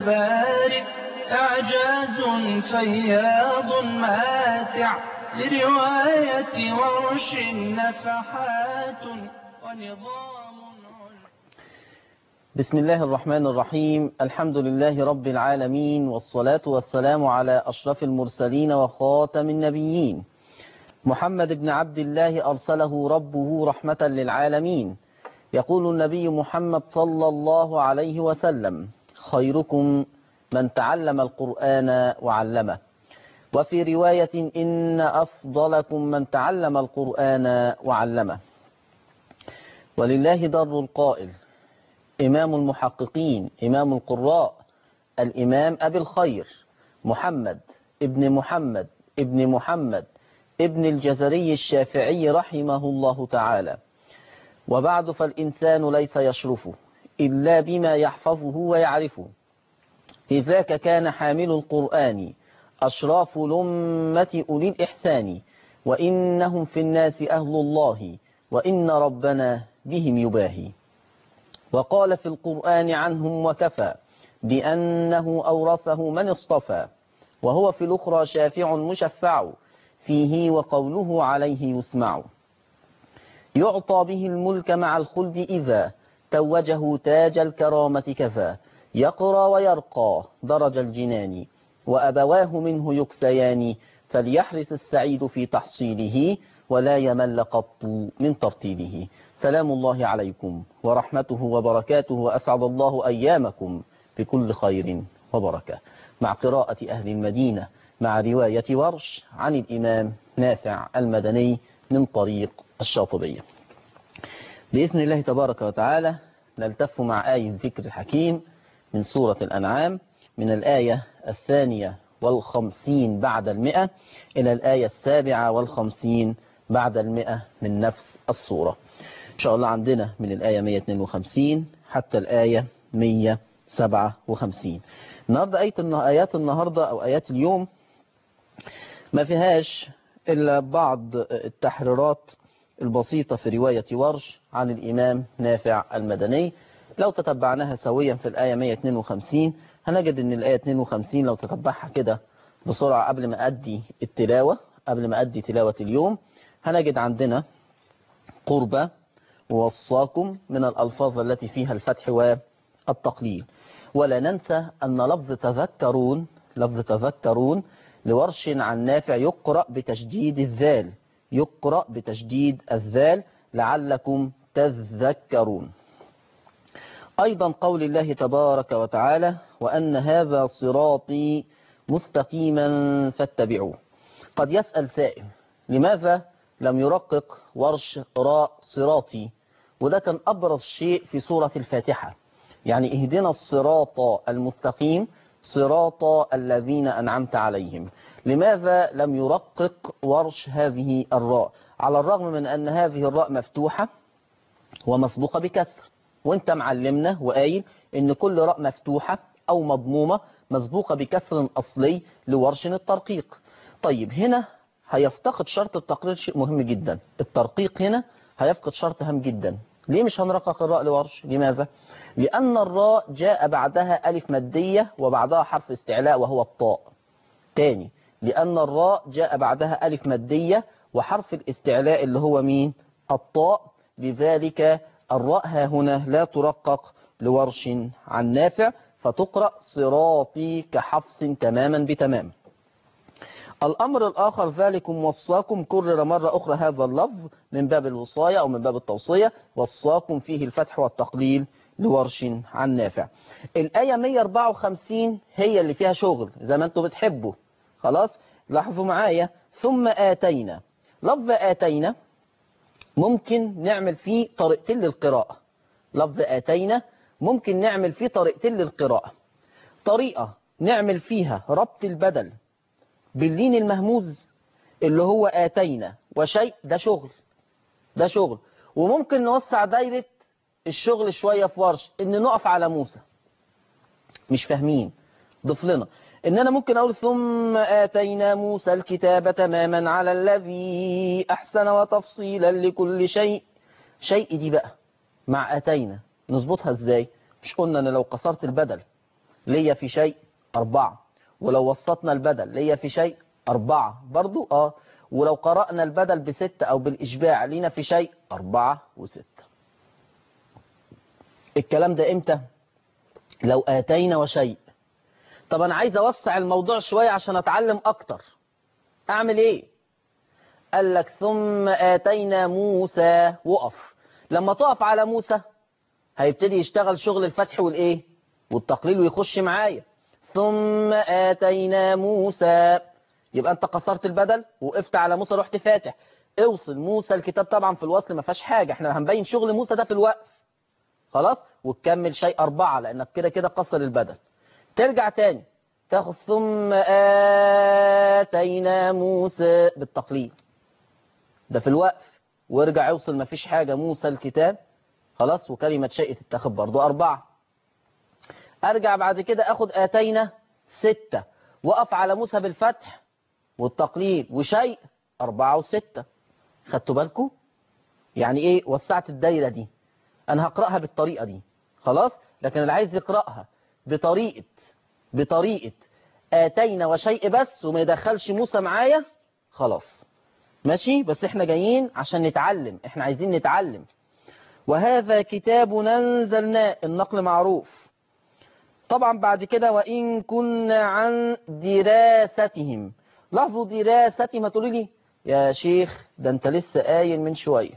بارع إعجاز فياض ماتع لرواية ورش نفحات ونظام بسم الله الرحمن الرحيم الحمد لله رب العالمين والصلاة والسلام على أشرف المرسلين وخاتم النبيين محمد بن عبد الله أرسله ربه رحمة للعالمين يقول النبي محمد صلى الله عليه وسلم خيركم من تعلم القرآن وعلمه وفي رواية إن أفضلكم من تعلم القرآن وعلمه ولله در القائل إمام المحققين إمام القراء الإمام أبي الخير محمد ابن محمد ابن محمد ابن الجزري الشافعي رحمه الله تعالى وبعد فالإنسان ليس يشرفه إلا بما يحفظه ويعرفه لذاك كان حامل القرآن أشراف لمة أولي الإحسان وإنهم في الناس أهل الله وإن ربنا بهم يباهي وقال في القرآن عنهم وكفى بأنه أورثه من اصطفى وهو في الأخرى شافع مشفع فيه وقوله عليه يسمع يعطى به الملك مع الخلد إذا توجه تاج الكرامة كفى يقرى ويرقى درج الجنان وأبواه منه يكسيان فليحرص السعيد في تحصيله ولا يمل قط من ترتيله سلام الله عليكم ورحمته وبركاته وأسعد الله أيامكم بكل خير وبركة مع قراءة أهل المدينة مع رواية ورش عن الإمام نافع المدني من طريق الشاطبية بإذن الله تبارك وتعالى نلتف مع آية ذكر الحكيم من سورة الأنعام من الآية الثانية والخمسين بعد المئة إلى الآية السابعة والخمسين بعد المئة من نفس السورة إن شاء الله عندنا من الآية 152 حتى الآية 157 النهاردة آية آيات النهاردة أو آيات اليوم ما فيهاش إلا بعض التحريرات البسيطة في رواية ورش عن الإمام نافع المدني لو تتبعناها سويا في الآية 152 هنجد أن الآية 52 لو تتبعها كده بسرعة قبل ما أدي التلاوة قبل ما أدي تلاوة اليوم هنجد عندنا قربة ووصاكم من الألفاظ التي فيها الفتح والتقليل ولا ننسى أن لفظ تذكرون لفظ تذكرون لورش عن نافع يقرأ بتشديد الذال يقرأ بتشديد الذال لعلكم تذكرون أيضا قول الله تبارك وتعالى وأن هذا صراطي مستقيما فاتبعوه قد يسأل سائل لماذا لم يرقق ورش راء صراطي وده كان أبرز شيء في سورة الفاتحة يعني اهدنا الصراط المستقيم صراط الذين أنعمت عليهم لماذا لم يرقق ورش هذه الراء على الرغم من أن هذه الراء مفتوحة ومسبوقة بكسر وانت معلمنا وقايل ان كل راء مفتوحة او مضمومة مسبوقة بكسر اصلي لورش الترقيق طيب هنا هيفتقد شرط التقرير شيء مهم جدا الترقيق هنا هيفقد شرط هام جدا ليه مش هنرقق الراء لورش لماذا لان الراء جاء بعدها الف مادية وبعدها حرف استعلاء وهو الطاء تاني لان الراء جاء بعدها الف مادية وحرف الاستعلاء اللي هو مين الطاء لذلك الراء ها هنا لا ترقق لورش عن نافع فتقرأ صراطي كحفص تماما بتمام الأمر الآخر ذلكم وصاكم كرر مرة أخرى هذا اللفظ من باب الوصاية أو من باب التوصية وصاكم فيه الفتح والتقليل لورش عن نافع الآية 154 هي اللي فيها شغل زي ما انتم بتحبوا خلاص لاحظوا معايا ثم آتينا لفظ آتينا ممكن نعمل فيه طريقتين للقراءة لفظ آتينا ممكن نعمل فيه طريقتين للقراءة طريقة نعمل فيها ربط البدل باللين المهموز اللي هو آتينا وشيء ده شغل ده شغل وممكن نوسع دايرة الشغل شوية في ورش ان نقف على موسى مش فاهمين ضف لنا ان انا ممكن اقول ثم اتينا موسى الكتاب تماما على الذي احسن وتفصيلا لكل شيء شيء دي بقى مع اتينا نظبطها ازاي مش قلنا ان لو قصرت البدل ليا في شيء أربعة ولو وسطنا البدل ليا في شيء أربعة برضو آه ولو قرأنا البدل بستة أو بالإشباع لينا في شيء أربعة وستة الكلام ده إمتى لو آتينا وشيء طب أنا عايز أوسع الموضوع شوية عشان أتعلم أكتر أعمل إيه قال لك ثم آتينا موسى وقف لما تقف على موسى هيبتدي يشتغل شغل الفتح والإيه والتقليل ويخش معايا ثم آتينا موسى يبقى أنت قصرت البدل وقفت على موسى رحت فاتح اوصل موسى الكتاب طبعا في الوصل ما فيهاش حاجة احنا هنبين شغل موسى ده في الوقف خلاص وتكمل شيء أربعة لأنك كده كده قصر البدل ترجع تاني تاخد ثم آتينا موسى بالتقليد ده في الوقف وارجع اوصل ما فيش حاجة موسى الكتاب خلاص وكلمة شيء تتاخد برضو أربعة أرجع بعد كده أخد آتينا ستة وقف على موسى بالفتح والتقليد وشيء أربعة وستة خدتوا بالكم يعني إيه وسعت الدايرة دي أنا هقرأها بالطريقة دي خلاص لكن اللي عايز يقرأها بطريقة بطريقة آتينا وشيء بس وما يدخلش موسى معايا خلاص ماشي بس احنا جايين عشان نتعلم احنا عايزين نتعلم وهذا كتاب ننزلناه النقل معروف طبعا بعد كده وإن كنا عن دراستهم لاحظوا دراستهم هتقولوا لي يا شيخ ده انت لسه قايل من شوية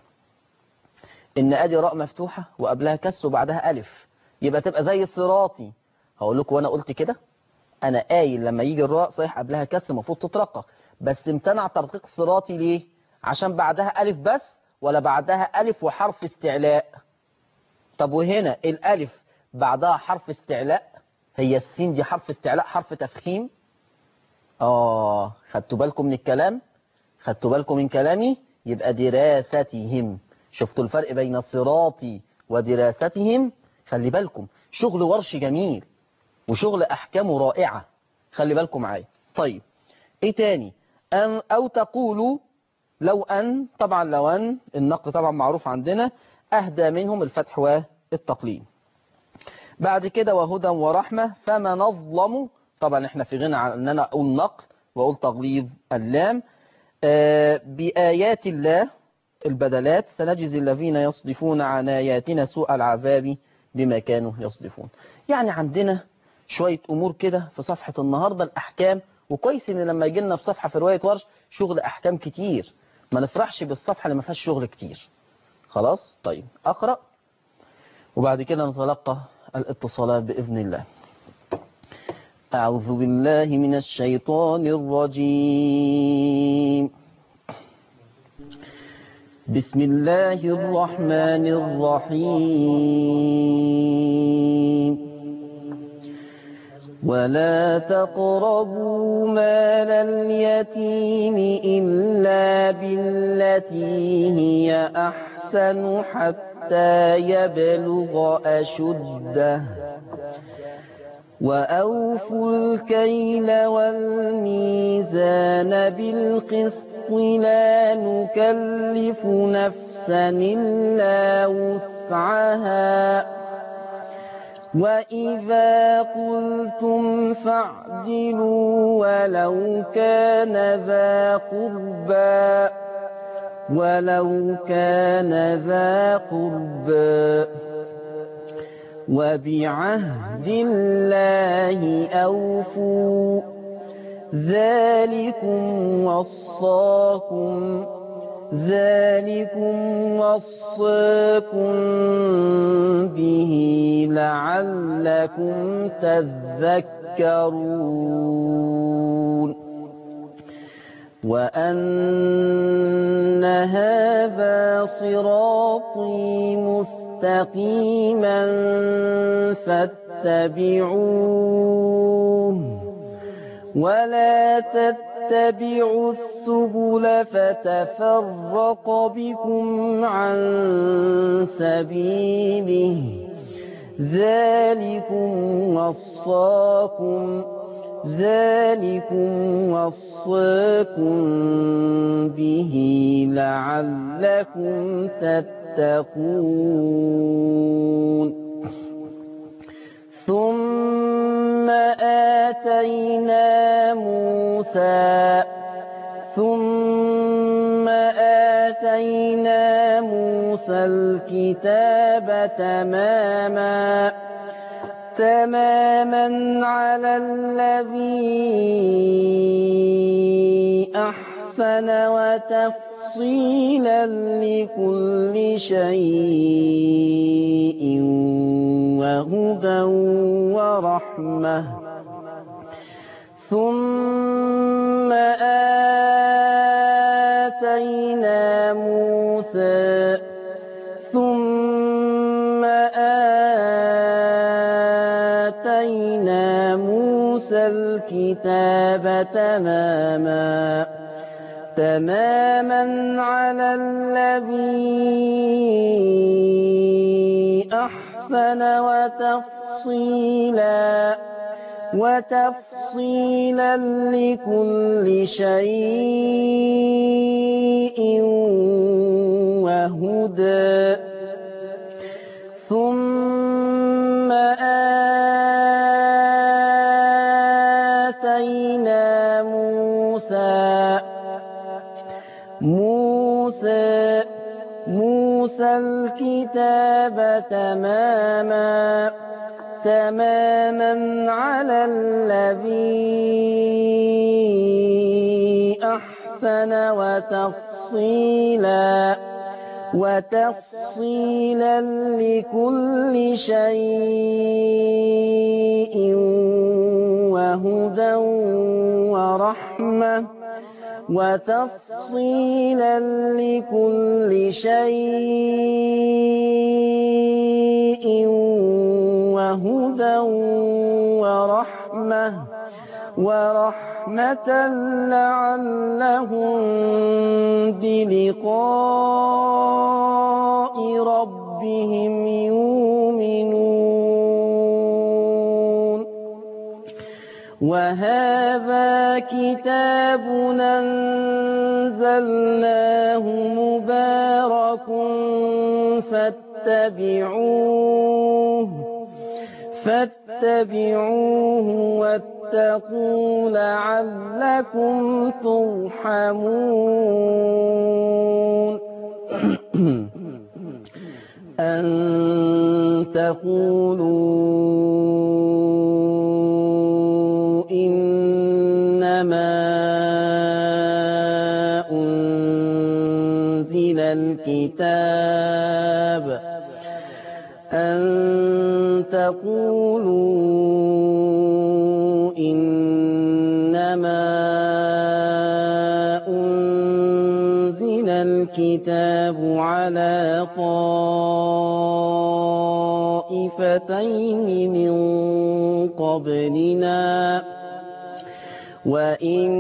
ان ادي راء مفتوحة وقبلها كسر وبعدها الف يبقى تبقى زي صراطي هقول لكم وانا قلت كده انا قايل لما يجي الراء صحيح قبلها كسر المفروض تترقق بس امتنع ترقيق صراطي ليه عشان بعدها الف بس ولا بعدها الف وحرف استعلاء طب وهنا الالف بعدها حرف استعلاء هي السين دي حرف استعلاء حرف تفخيم اه خدتوا بالكم من الكلام خدتوا بالكم من كلامي يبقى دراستهم شفتوا الفرق بين صراطي ودراستهم خلي بالكم شغل ورش جميل وشغل أحكامه رائعة خلي بالكم معايا طيب ايه تاني أن أو تقولوا لو أن طبعا لو أن النقل طبعا معروف عندنا أهدى منهم الفتح والتقليد بعد كده وهدى ورحمة فما نظلم طبعا احنا في غنى عن ان انا اقول نقل واقول تغليظ اللام آه بآيات الله البدلات سنجزي الذين يصدفون عن آياتنا سوء العذاب بما كانوا يصدفون يعني عندنا شوية أمور كده في صفحة النهاردة الأحكام وكويس إن لما يجي لنا في صفحة في رواية ورش شغل أحكام كتير ما نفرحش بالصفحة اللي ما فيهاش شغل كتير خلاص طيب أقرأ وبعد كده نتلقى الاتصالات بإذن الله أعوذ بالله من الشيطان الرجيم بسم الله الرحمن الرحيم ولا تقربوا مال اليتيم إلا بالتي هي أحسن حتى يبلغ أشده وأوفوا الكيل والميزان بالقسط لا نكلف نفسا إلا وسعها وإذا قلتم فاعدلوا ولو كان ذا قربى ولو كان ذا قربى وبعهد الله أوفوا ذلكم وصاكم ذلكم وصاكم به لعلكم تذكرون وأن هذا صراطي مستقيما فاتبعوه ولا تتبعوا السبل فتفرق بكم عن سبيله ذلكم وصاكم ذلكم وصاكم به لعلكم تتقون ثم آتينا موسى ثم آتينا موسى الكتاب تماما تماما على الذي أحسن وتفصيلا لكل شيء وهدى ورحمة ثم آتينا موسى ثم آتينا موسى الكتاب تماما تماما على الذي أحسن وتفصيلا وتفصيلا لكل شيء وهدى ثم آتينا موسى موسى موسى الكتاب تماما تماما على الذي أحسن وتفصيلا وتفصيلا لكل شيء وهدى ورحمة وتفصيلا لكل شيء وهدى ورحمة ورحمة لعلهم بلقاء ربهم يؤمنون وهذا كتاب أنزلناه مبارك فاتبعوه فاتبعوه واتقوا لعلكم ترحمون أن تقولوا إنما أنزل الكتاب أن تقولوا إنما أنزل الكتاب على طائفتين من قبلنا وإن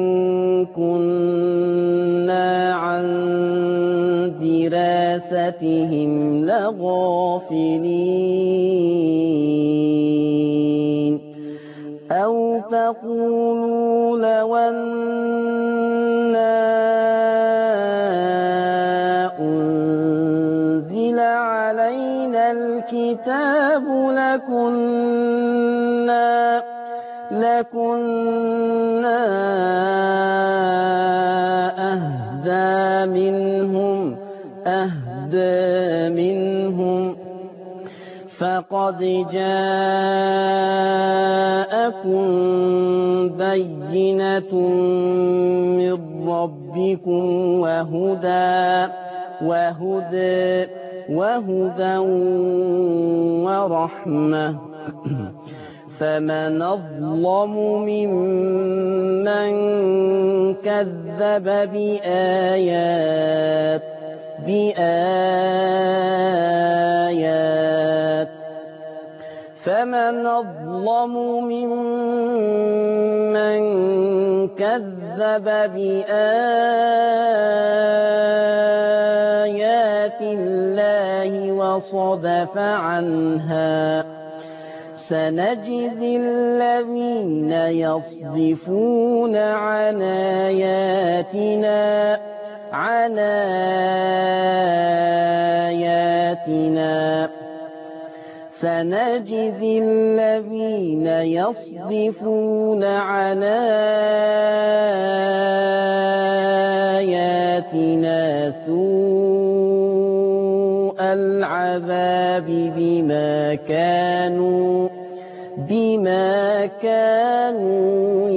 كنا عن دراستهم لغافلين أو تقولوا لو أنا أنزل علينا الكتاب لكنا لكنا أهدى منهم أهدى منهم فقد جاءكم بينة من ربكم وهدى وهدى وهدى ورحمة فمن أظلم ممن كذب بآيات بآيات فمن أظلم ممن كذب بآيات الله وصدف عنها سنجزي الذين يصدفون عن آياتنا عن آياتنا سنجزي الذين يصدفون عن آياتنا سوء العذاب بما كانوا بما كانوا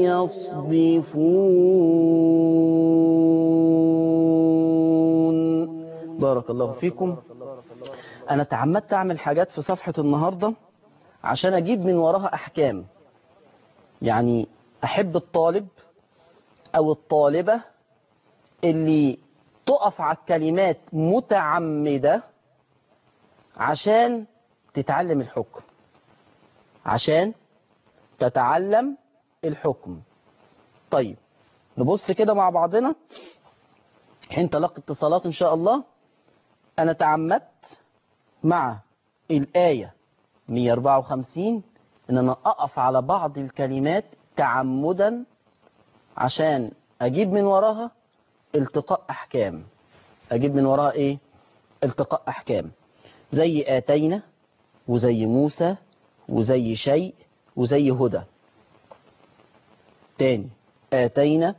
يصدفون بارك الله فيكم أنا تعمدت أعمل حاجات في صفحة النهاردة عشان أجيب من وراها أحكام يعني أحب الطالب أو الطالبة اللي تقف على الكلمات متعمدة عشان تتعلم الحكم عشان تتعلم الحكم طيب نبص كده مع بعضنا حين تلقي اتصالات إن شاء الله أنا تعمدت مع الآية 154 إن أنا أقف على بعض الكلمات تعمدا عشان أجيب من وراها التقاء أحكام أجيب من وراها إيه؟ التقاء أحكام زي آتينا وزي موسى وزي شيء وزي هدى تاني آتينا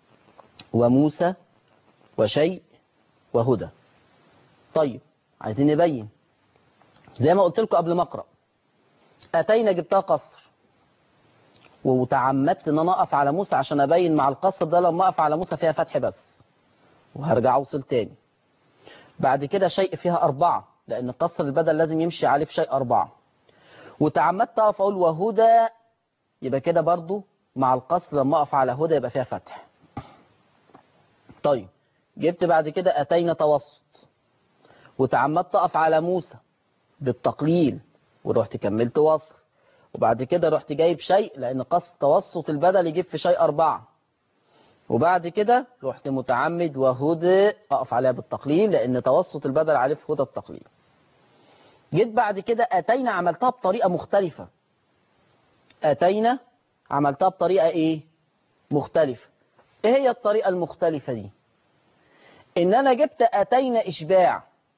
وموسى وشيء وهدى طيب عايزين نبين زي ما قلت لكم قبل ما اقرا اتينا جبتها قصر وتعمدت ان انا اقف على موسى عشان ابين مع القصر ده لما اقف على موسى فيها فتح بس وهرجع اوصل تاني بعد كده شيء فيها أربعة لأن قصر البدل لازم يمشي عليه في شيء أربعة وتعمدت أقف أقول وهدى يبقى كده برضو مع القصر لما أقف على هدى يبقى فيها فتح طيب جبت بعد كده أتينا توسط وتعمدت أقف على موسى بالتقليل ورحت كملت وصل وبعد كده رحت جايب شيء لأن قصد توسط البدل يجيب في شيء أربعة وبعد كده رحت متعمد وهدى أقف عليها بالتقليل لأن توسط البدل عليه في هدى التقليل جيت بعد كده أتينا عملتها بطريقة مختلفة أتينا عملتها بطريقة إيه مختلفة إيه هي الطريقة المختلفة دي إن أنا جبت أتينا إشباع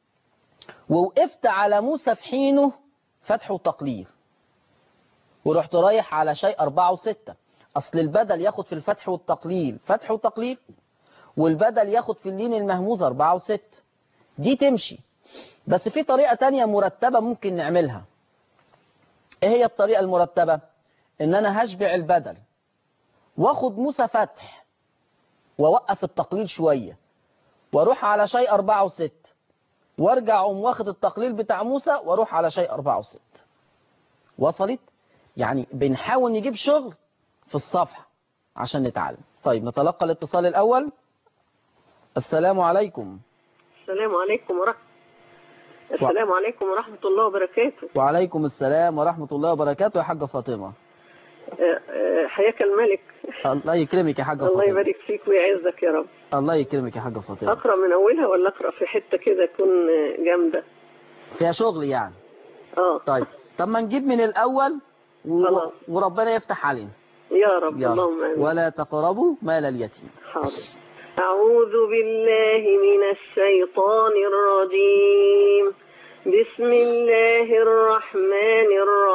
ووقفت على موسى في حينه فتح وتقليل ورحت رايح على شيء أربعة وستة أصل البدل ياخد في الفتح والتقليل فتح وتقليل والبدل ياخد في اللين المهموز أربعة وستة دي تمشي بس في طريقة تانية مرتبة ممكن نعملها ايه هي الطريقة المرتبة ان انا هشبع البدل واخد موسى فتح واوقف التقليل شوية واروح على شيء أربعة وستة وارجع اقوم واخد التقليل بتاع موسى واروح على شيء أربعة وستة وصلت يعني بنحاول نجيب شغل في الصفحة عشان نتعلم طيب نتلقى الاتصال الأول السلام عليكم السلام عليكم ورحمة السلام عليكم ورحمة الله وبركاته وعليكم السلام ورحمة الله وبركاته يا حاجة فاطمة آه، آه، حياك الملك الله يكرمك يا حاجة الله فاطمة يبارك فيك ويعزك يا رب الله يكرمك يا حاجة فاطمة أقرأ من أولها ولا أقرأ في حتة كده تكون آه، جامدة فيها شغل يعني اه طيب طب ما نجيب من الأول و... خلاص. وربنا يفتح علينا يا رب يلا. اللهم آمين ولا تقربوا مال اليتيم حاضر أعوذ بالله من الشيطان الرجيم بسم الله الرحمن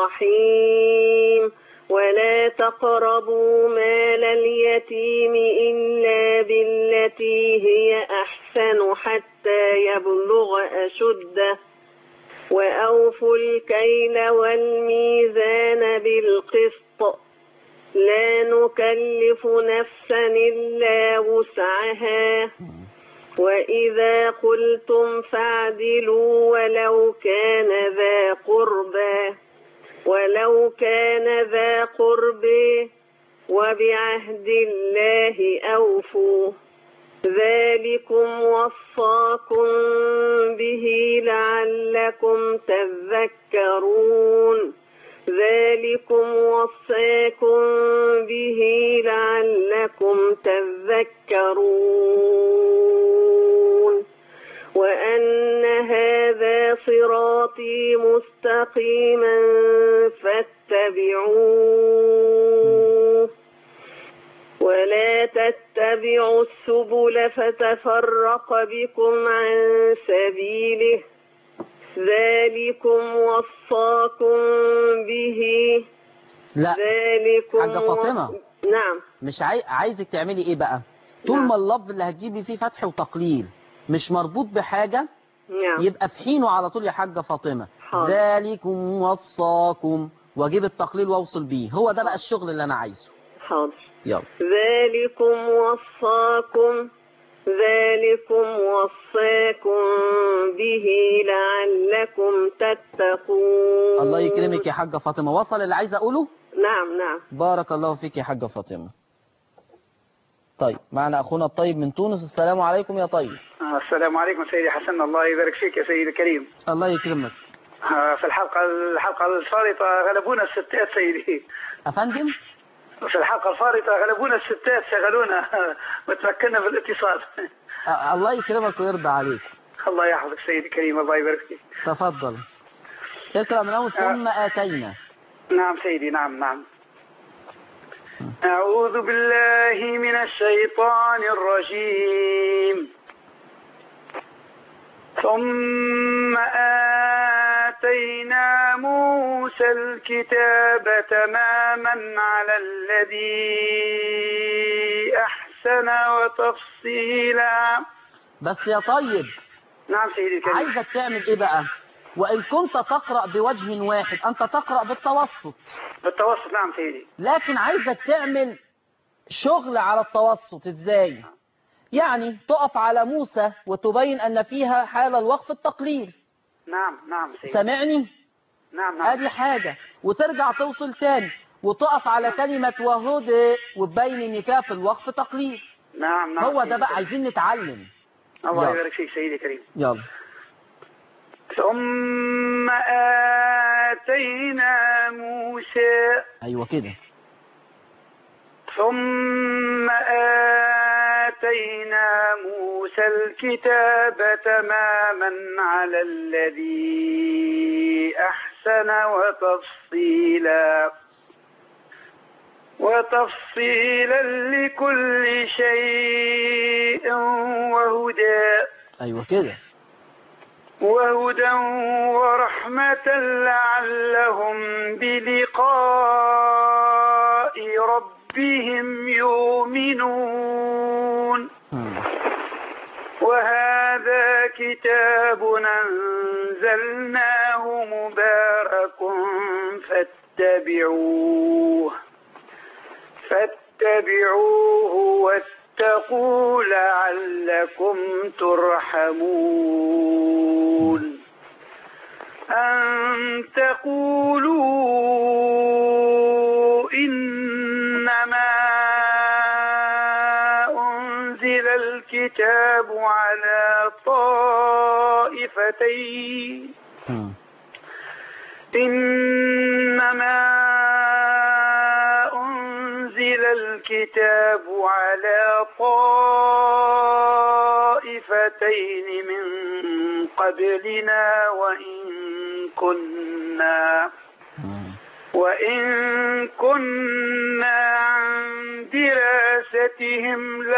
الرحيم ولا تقربوا مال اليتيم إلا بالتي هي أحسن حتى يبلغ أشده وأوفوا الكيل والميزان بالقسط لا نكلف نفسا إلا وسعها وإذا قلتم فاعدلوا ولو كان ذا قربى ولو كان ذا قرب وبعهد الله أوفوا ذلكم وصاكم به لعلكم تذكرون ذلكم وصاكم به لعلكم تذكرون وأن هذا صراطي مستقيما فاتبعوه ولا تتبعوا السبل فتفرق بكم عن سبيله ذلكم وصاكم به لا ذلكم حاجة فاطمة. وص- نعم مش عاي... عايزك تعملي ايه بقى طول نعم. ما اللفظ اللي هتجيبي فيه فتح وتقليل مش مربوط بحاجة نعم يبقى في حينه على طول يا حاجة فاطمة حاضر. ذلكم وصاكم واجيب التقليل واوصل بيه هو ده بقى الشغل اللي انا عايزه حاضر يلا ذلكم وصاكم ذلكم وصاكم به لعلكم تتقون الله يكرمك يا حاجة فاطمة وصل اللي عايز اقوله نعم نعم بارك الله فيك يا حاجة فاطمة طيب معنا اخونا الطيب من تونس السلام عليكم يا طيب السلام عليكم سيدي حسن الله يبارك فيك يا سيدي الكريم الله يكرمك آه، في الحلقة الحلقة الفارطة غلبونا الستات سيدي افندم في الحلقة الفارطة غلبونا الستات شغلونا وتمكنا في الاتصال أ- الله يكرمك ويرضى عليك الله يحفظك سيدي الكريم الله يبارك فيك تفضل اقرأ من اول ثم اتينا نعم سيدي نعم نعم أعوذ بالله من الشيطان الرجيم ثم آتينا موسى الكتاب تماما على الذي أحسن وتفصيلا بس يا طيب نعم سيدي الكريم عايزك تعمل ايه بقى وان كنت تقرأ بوجه واحد انت تقرأ بالتوسط بالتوسط نعم سيدي لكن عايزك تعمل شغل على التوسط ازاي يعني تقف على موسى وتبين ان فيها حال الوقف التقليل نعم نعم سيدي سامعني نعم نعم ادي حاجة وترجع توصل تاني وتقف على كلمة وهدى وتبين ان فيها في الوقف تقليل نعم نعم هو سيدي ده بقى الكريم. عايزين نتعلم الله يلا. يبارك فيك سيدي الكريم يلا ثم آتينا موسى ايوه كده ثم آتينا موسى الكتاب تماما على الذي أحسن وتفصيلا وتفصيلا لكل شيء وهدى ايوه كده وهدى ورحمة لعلهم بلقاء ربهم يؤمنون مم. وهذا كتاب أنزلناه مبارك فاتبعوه فاتبعوه واتقوا لعلكم ترحمون أن تقولوا إنما أنزل الكتاب على طائفتين مم. إنما أنزل الكتاب على طائفتين من قبلنا وإن كنا مم. وإن كنا عن دراستهم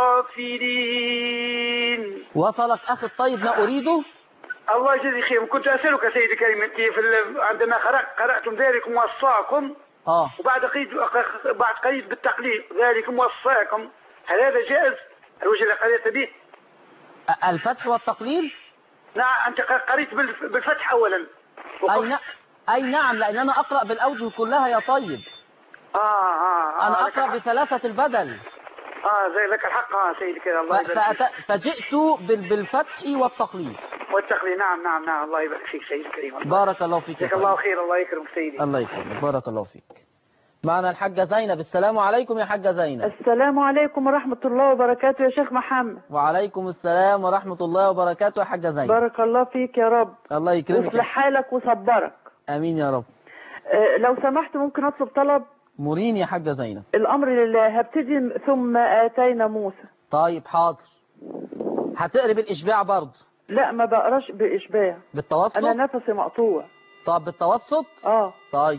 لغافلين وصلك اخي الطيب ما اريده الله يجزي خير كنت أسألك سيدي الكريم أنت في ال... عندما قرأت قرأتم ذلكم وصاكم اه وبعد قيد بعد قيد بالتقليد ذلكم وصاكم هل هذا جائز الوجه اللي قرأت به أ- الفتح والتقليل نعم أنت قريت بالف- بالفتح أولا اي نعم اي نعم لان انا اقرأ بالاوجه كلها يا طيب آه آه آه انا لك اقرأ الحق. بثلاثة البدل آه زي لك الحق آه سيدي كذا الله ف- يبارك فيك فأت... فجئت بال... بالفتح والتقليل والتقليد نعم نعم نعم الله يبارك فيك سيدي الكريم الله بارك الله فيك يا جزاك الله طيب. خير الله يكرمك سيدي الله يكرمك بارك الله فيك معنا الحاجة زينب السلام عليكم يا حاجة زينب السلام عليكم ورحمة الله وبركاته يا شيخ محمد وعليكم السلام ورحمة الله وبركاته يا حاجة زينب بارك الله فيك يا رب الله يكرمك واصلح حالك وصبرك امين يا رب آه، لو سمحت ممكن اطلب طلب مريني يا حاجة زينب الامر لله هبتدي ثم اتينا موسى طيب حاضر هتقرب الاشباع برضه لا ما بقراش باشباع بالتوسط انا نفسي مقطوع طب بالتوسط اه طيب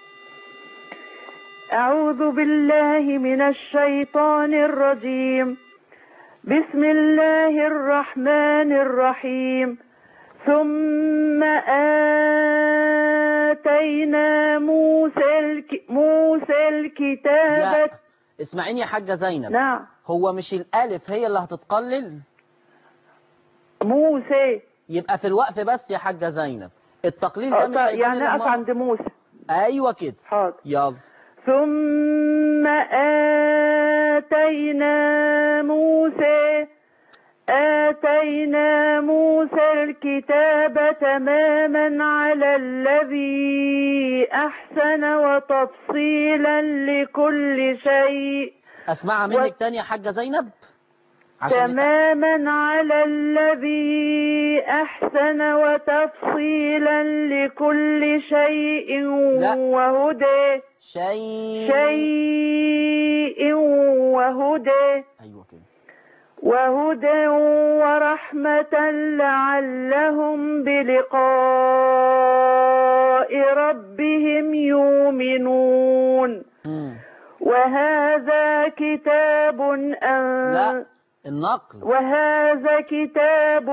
أعوذ بالله من الشيطان الرجيم بسم الله الرحمن الرحيم ثم آتينا موسى الك... موسى الكتاب لا اسمعيني يا حاجة زينب نعم هو مش الألف هي اللي هتتقلل موسى يبقى في الوقف بس يا حاجة زينب التقليل آه، ده مش هيبان يعني إلا أقف لما- عند موسى أيوة كده حاضر يلا ثم آتينا موسى آتينا موسى الكتاب تماما على الذي أحسن وتفصيلا لكل شيء أسمعها و- منك تاني يا حاجة زينب عشان يتق- تماما على الذي أحسن وتفصيلا لكل شيء لا. وهدى شيء شيء وهدى أيوة كده وهدى ورحمة لعلهم بلقاء ربهم يؤمنون مم. وهذا كتاب أن لا النقل وهذا كتاب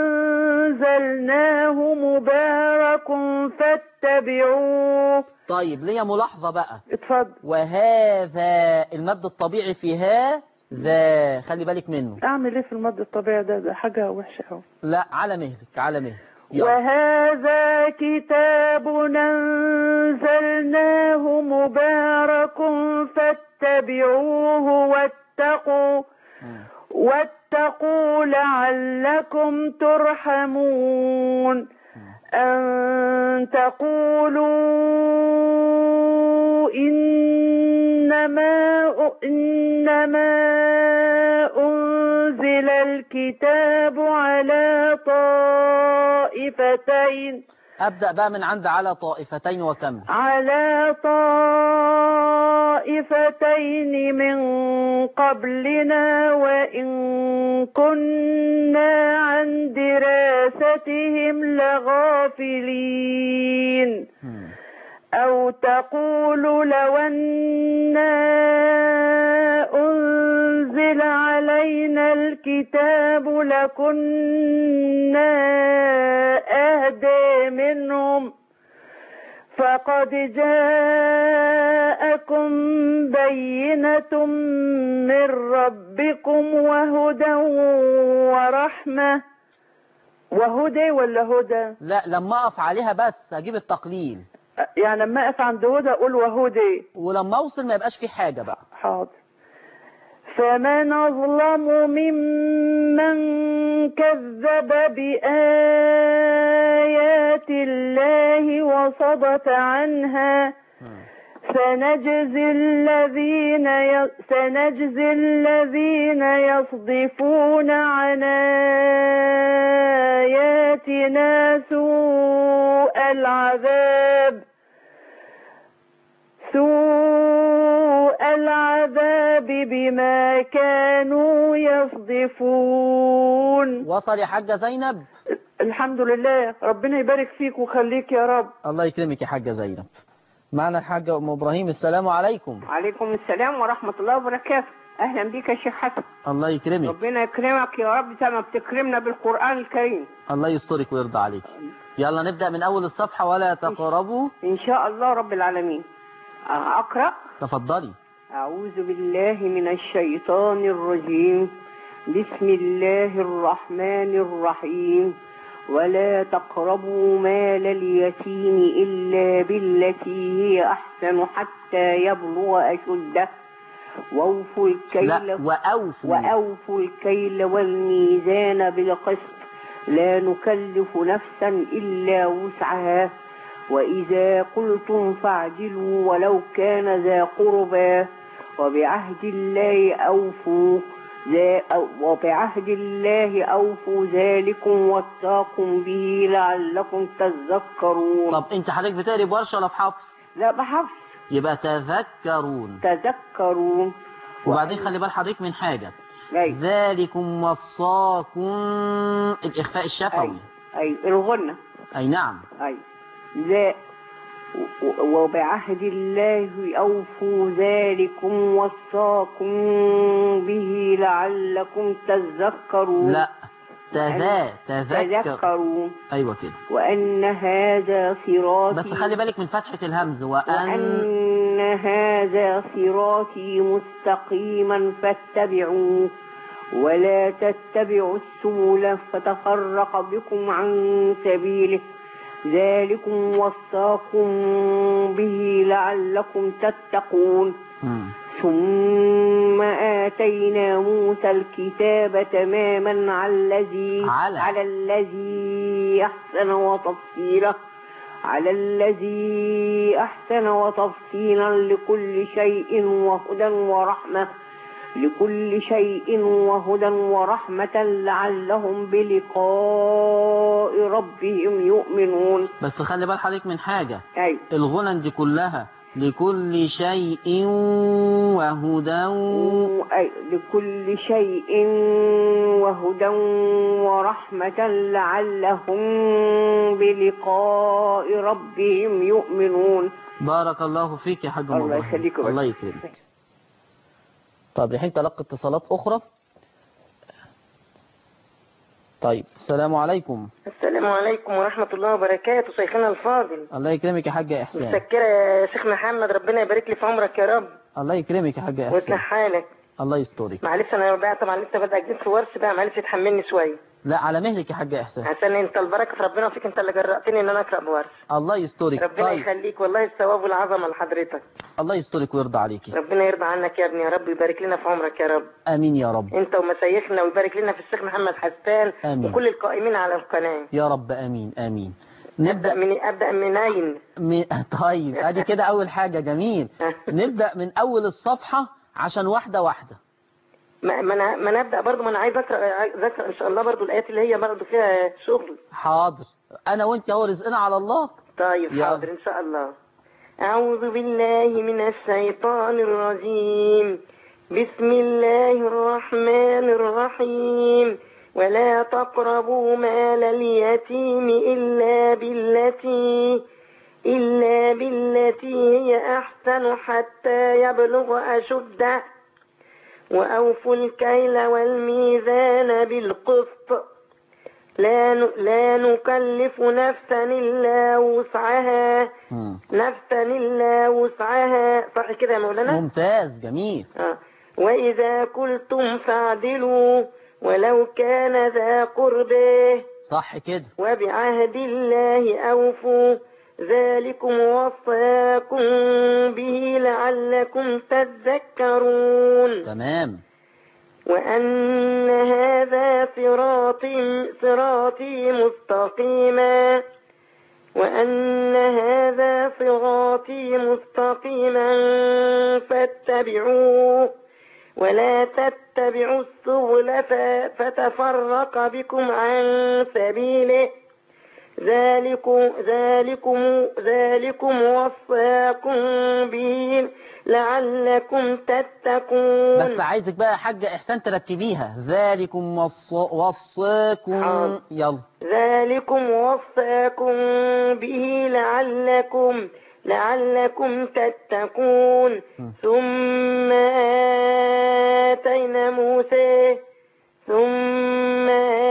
أنزلناه مبارك فاتبعوه طيب ليا ملاحظة بقى اتفضل وهذا المد الطبيعي فيها ذا خلي بالك منه اعمل ايه في المد الطبيعي ده ده حاجة وحشة قوي لا على مهلك على مهلك يلا وهذا كتاب أنزلناه مبارك فاتبعوه واتقوا مم. واتقوا لعلكم ترحمون أن تقولوا إنما إنما أنزل الكتاب على طائفتين أبدأ بقى من عند على طائفتين وكمل على طائفتين من قبلنا وإن كنا عن دراستهم لغافلين مم. أو تقول لو أنا أنزل علينا الكتاب لكنا أهدى منهم فقد جاءكم بينة من ربكم وهدى ورحمة وهدى ولا هدى لا لما أقف عليها بس هجيب التقليل يعني لما أقف عند هدى أقول وهدى ولما أوصل ما يبقاش في حاجة بقى حاضر فمن أظلم ممن كذب بآيات الله وصدف عنها مم. سنجزي الذين ي... سنجزي الذين يصدفون عن آياتنا سوء العذاب سوء العذاب بما كانوا يصدفون وصل يا حاجة زينب الحمد لله ربنا يبارك فيك ويخليك يا رب الله يكرمك يا حاجة زينب معنا الحاجة أم إبراهيم السلام عليكم عليكم السلام ورحمة الله وبركاته أهلا بك يا شيخ حسن الله يكرمك ربنا يكرمك يا رب زي ما بتكرمنا بالقرآن الكريم الله يسترك ويرضى عليك يلا نبدأ من أول الصفحة ولا تقربوا إن شاء الله رب العالمين أقرأ تفضلي أعوذ بالله من الشيطان الرجيم بسم الله الرحمن الرحيم ولا تقربوا مال اليتيم إلا بالتي هي أحسن حتى يبلغ أشده وأوفوا الكيل لا وأوفوا وأوفوا الكيل والميزان بالقسط لا نكلف نفسا إلا وسعها وإذا قلتم فاعدلوا ولو كان ذا قربى وبعهد الله أوفوا ذا وبعهد الله أوفوا ذلكم واتقوا به لعلكم تذكرون طب أنت حضرتك بتقري بورشة ولا بحفص لا بحفظ يبقى تذكرون تذكرون وبعدين خلي بال حضرتك من حاجة أي ذلكم وصاكم الإخفاء الشفوي أي الغنى أي نعم أي ذا و- وبعهد الله أوفوا ذلكم وصاكم به لعلكم تذكرون لا تذا تذكر تذكروا ايوه كده وأن هذا صراطي بس خلي بالك من فتحة الهمز وأن وأن هذا صراطي مستقيما فاتبعوه ولا تتبعوا السبل فتفرق بكم عن سبيله ذلكم وصاكم به لعلكم تتقون مم. ثم آتينا موسى الكتاب تماما على الذي على. على الذي أحسن وتفصيله على الذي أحسن وتفصيلا لكل شيء وهدى ورحمة لكل شيء وهدى ورحمة لعلهم بلقاء ربهم يؤمنون بس خلي بال حضرتك من حاجة أي الغنن دي كلها لكل شيء وهدى أي لكل شيء وهدى ورحمة لعلهم بلقاء ربهم يؤمنون بارك الله فيك يا حاج الله مبارك. يخليك يا الله باشا. يكرمك طب الحين تلقى اتصالات أخرى طيب السلام عليكم السلام عليكم ورحمة الله وبركاته شيخنا الفاضل الله يكرمك يا حاج إحسان متشكرة يا شيخ محمد ربنا يبارك لي في عمرك يا رب الله يكرمك يا حاج إحسان ويصلح حالك الله يسترك معلش انا بقى طبعا لسه بادئ جديد في ورش بقى معلش تحملني شوية لا على مهلك يا حاج إحسان عشان انت البركة في ربنا وفيك انت اللي جرأتني ان انا اقرأ بورش الله يسترك ربنا طيب يخليك والله الثواب والعظمة لحضرتك الله يسترك ويرضى عليكي ربنا يرضى عنك يا ابني يا رب يبارك لنا في عمرك يا رب آمين يا رب انت ومشايخنا ويبارك لنا في الشيخ محمد حسان آمين. وكل القائمين على القناة يا رب آمين آمين ابدأ نبدأ من ابدأ منين من... طيب ادي كده اول حاجة جميل نبدأ من اول الصفحة عشان واحدة واحدة ما ما انا ما انا ابدا برضه ما انا عايز اقرا عايز اقرا ان شاء الله برضه الايات اللي هي برضه فيها شغل حاضر انا وانت اهو رزقنا على الله طيب يا- حاضر ان شاء الله اعوذ بالله من الشيطان الرجيم بسم الله الرحمن الرحيم ولا تقربوا مال اليتيم الا بالتي إلا بالتي هي أحسن حتى يبلغ أشده وأوفوا الكيل والميزان بالقسط لا ن- لا نكلف نفسا إلا وسعها مم. نفسا إلا وسعها صح كده يا مولانا؟ ممتاز جميل آه. وإذا قلتم فاعدلوا ولو كان ذا قربه صح كده وبعهد الله أوفوا ذلكم وصاكم به لعلكم تذكرون تمام وأن هذا صراطي, صراطي مستقيما وأن هذا صراطي مستقيما فاتبعوه ولا تتبعوا السبل ف- فتفرق بكم عن سبيله ذلكم ذلكم ذلكم وصاكم به لعلكم تتقون بس عايزك بقى يا حاجة احسان تركبيها ذلكم وص... وصاكم حاضر. يلا ذلكم وصاكم به لعلكم لعلكم تتقون ثم آتينا موسى ثم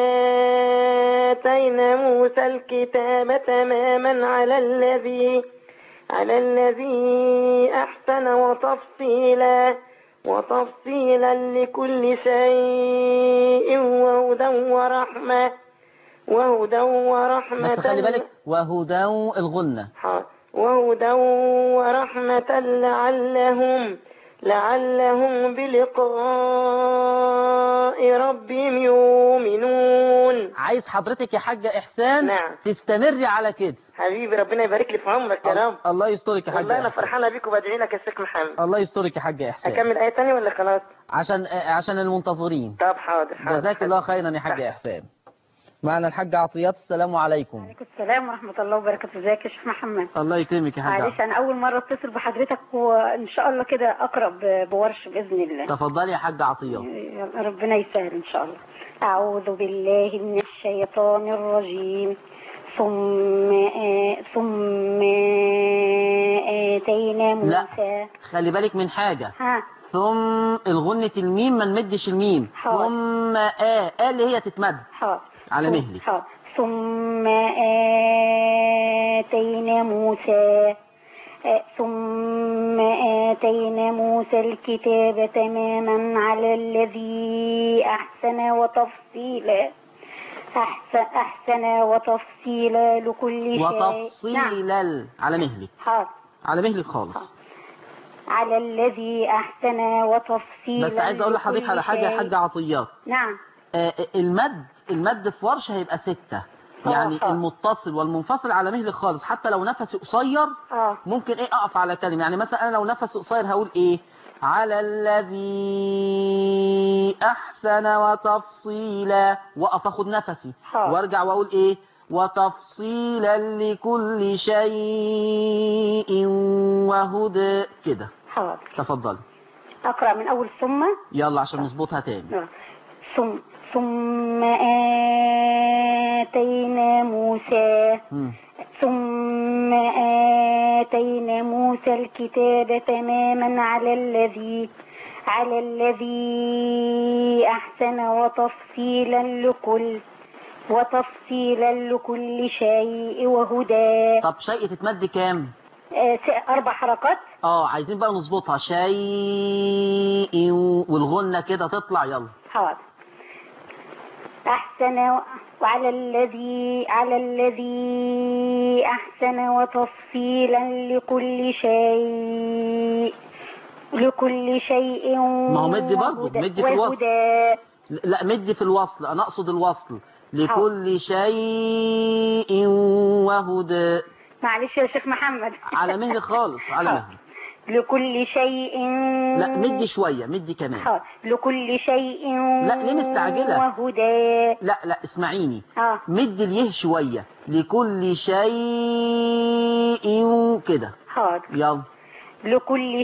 آتينا موسى الكتاب تماما على الذي على الذي أحسن وتفصيلا وتفصيلا لكل شيء وهدى ورحمة وهدى ورحمة بس خلي بالك وهدى الغنة ح- وهدى ورحمة لعلهم لعلهم بلقاء ربهم يؤمنون عايز حضرتك يا حاجة احسان نعم. تستمري على كده حبيبي ربنا يبارك لي في عمرك يا رب الله يسترك يا والله حاجة انا احسان فرحانه بيك وبدعي لك يا شيخ محمد الله يسترك يا حاجة احسان اكمل ايه تاني ولا خلاص عشان عشان المنتظرين طب حاضر حاضر جزاك الله خيرا يا حاج احسان معنا الحاج عطيات السلام عليكم عليكم السلام ورحمة الله وبركاته ازيك يا شيخ محمد الله يكرمك يا حاج معلش انا اول مرة اتصل بحضرتك وان شاء الله كده اقرا ب- بورش باذن الله تفضلي يا حاج عطيات يلا ربنا يسهل ان شاء الله اعوذ بالله من الشيطان الرجيم ثم آه، ثم آتينا لا. موسى خلي بالك من حاجة ها ثم الغنة الميم ما نمدش الميم حاضر. ثم آ آ اللي هي تتمد حاضر على ثم- مهلك. حاضر ثم آتينا موسى آه، ثم آتينا موسى الكتاب تماما على الذي أحسن وتفصيلا أحسن, أحسن وتفصيلا لكل شيء نعم وتفصيلا على مهلك حاضر على مهلك خالص على الذي أحسن وتفصيلا بس عايز اقول لحضرتك لكل على حاجة يا شيء. حاجة عطيات نعم آه، المد المد في ورش هيبقى ستة آه، يعني آه. المتصل والمنفصل على مهلك خالص حتى لو نفسي قصير اه ممكن ايه اقف على كلمة يعني مثلا انا لو نفسي قصير هقول ايه على الذي احسن وتفصيلا واقف اخد نفسي حاضر. وارجع واقول ايه وتفصيلا لكل شيء وهدى كده حاضر تفضلي أقرأ من أول ثم يلا عشان نظبطها تاني نعم. ثم ثم آتينا موسى مم. ثم آتينا موسى الكتاب تماما على الذي على الذي أحسن وتفصيلا لكل وتفصيلا لكل شيء وهدى طب شيء تتمد كام آه، س- أربع حركات اه عايزين بقى نظبطها شيء والغنة كده تطلع يلا حاضر أحسن و- وعلى الذي على الذي أحسن وتفصيلا لكل شيء لكل شيء ما هو مد برضه، وهدى- مد في الوصل. وهدى لا مد في الوصل انا اقصد الوصل لكل شيء وهدى معلش يا شيخ محمد على مهل خالص على حاضر. مهل لكل شيء لا مدي شوية مدي كمان حاضر. لكل شيء لا، ليه مستعجلة؟ وهدى لا لا اسمعيني اه مد اليه شوية لكل شيء كده حاضر يلا لكل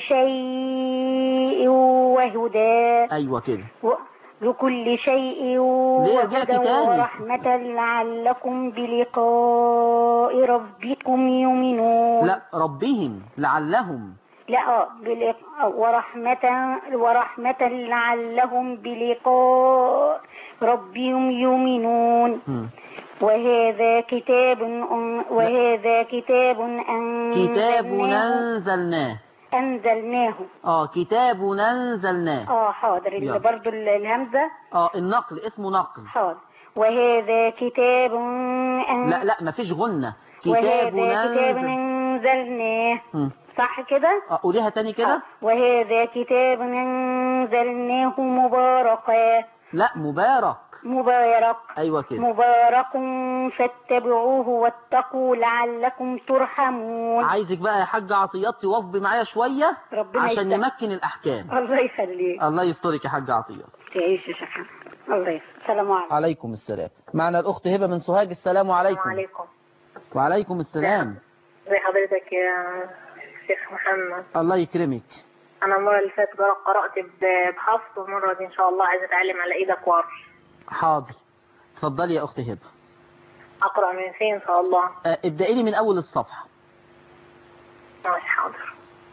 شيء وهدى ايوه كده و... لكل شيء ليه رجعت وهدى تاني؟ ورحمة لعلكم بلقاء ربكم يؤمنون لا ربهم لعلهم لا آه، بلق... ورحمة ورحمة لعلهم بلقاء ربهم يؤمنون مم. وهذا كتاب أن... وهذا كتاب كتاب أنزلناه أنزلناه أنزلناه اه كتاب أنزلناه اه حاضر يلا. اللي برضو ال- الهمزة اه النقل اسمه نقل حاضر وهذا كتاب أن... لا لا مفيش غنة كتاب وهذا كتاب أنزل أنزلناه مم. صح كده؟ اه قوليها تاني كده آه. وهذا كتاب أنزلناه مباركا لا مبارك مبارك ايوه كده مبارك فاتبعوه واتقوا لعلكم ترحمون عايزك بقى يا حاج عطيات توفي معايا شوية ربنا عشان يسلمك. نمكن الأحكام الله يخليك الله يسترك يا حاج عطيات تعيش يا شيخ الله يخليك السلام عليكم عليكم السلام معنا الأخت هبة من سوهاج السلام عليكم عليكم وعليكم السلام زي حضرتك يا شيخ محمد الله يكرمك انا المره اللي فاتت جر- قرات ب- بحفظ والمره دي ان شاء الله عايزه اتعلم على ايدك ورش حاضر اتفضلي يا أخت هبة اقرا من فين ان شاء الله آه، ابدأي لي من أول الصفحة ماشي حاضر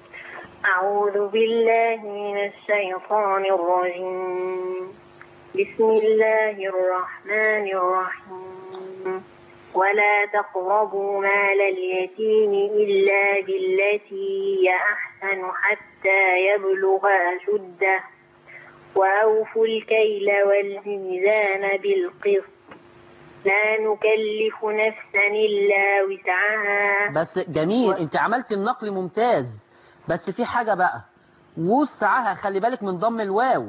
أعوذ بالله من الشيطان الرجيم بسم الله الرحمن الرحيم ولا تقربوا مال اليتيم إلا بالتي هي أحسن حتى يبلغ أشده وأوفوا الكيل والميزان بالقسط لا نكلف نفسا إلا وسعها بس جميل انت عملت النقل ممتاز بس في حاجة بقى وسعها خلي بالك من ضم الواو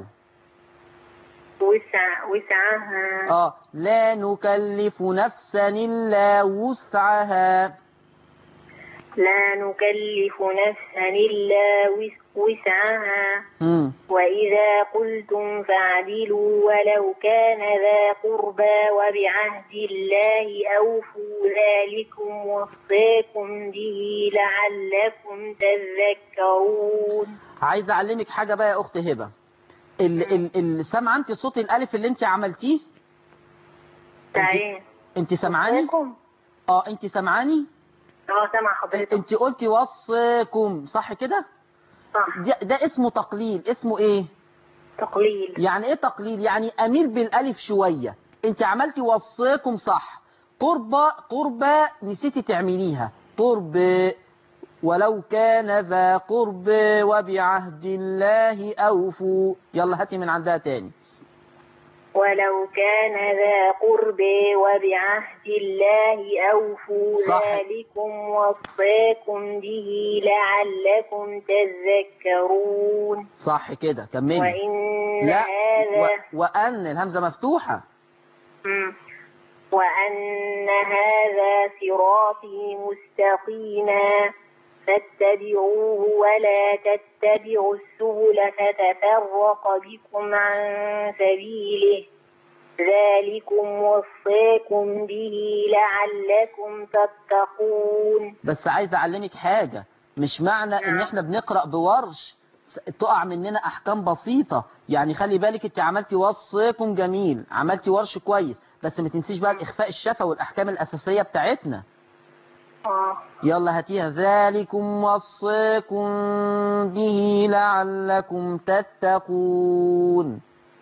وسع وسعها اه لا نكلف نفسا إلا وسعها لا نكلف نفسا إلا وس- وسعها مم. وإذا قلتم فاعدلوا ولو كان ذا قربى وبعهد الله أوفوا ذلكم وصيكم به لعلكم تذكرون عايز اعلمك حاجة بقى يا اخت هبة ال ال ال سامعه انت صوت الالف اللي انت عملتيه تعين انت سامعاني وصيكم اه انت سامعاني اه سامع حضرتك انت قلتي وصكم صح كده صح ده, ده اسمه تقليل اسمه ايه تقليل يعني ايه تقليل يعني اميل بالالف شوية انت عملتي وصيكم صح قربة قربة نسيتي تعمليها قرب ولو كان ذا قرب وبعهد الله اوفوا يلا هاتي من عندها تاني ولو كان ذا قرب وبعهد الله أوفوا صح. ذلكم وصاكم به لعلكم تذكرون صح كده كملي وإن لا هذا و... وان الهمزة مفتوحة مم. وأن هذا صراطي مستقيما فاتبعوه ولا تتبعوا السبل فتفرق بكم عن سبيله ذلكم وصاكم به لعلكم تتقون بس عايز اعلمك حاجة مش معنى ان احنا بنقرأ بورش تقع مننا احكام بسيطة يعني خلي بالك انت عملتي وصيكم جميل عملتي ورش كويس بس ما تنسيش بقى الاخفاء الشفا والاحكام الاساسية بتاعتنا آه. يلا هاتيها ذلكم وصيكم به لعلكم تتقون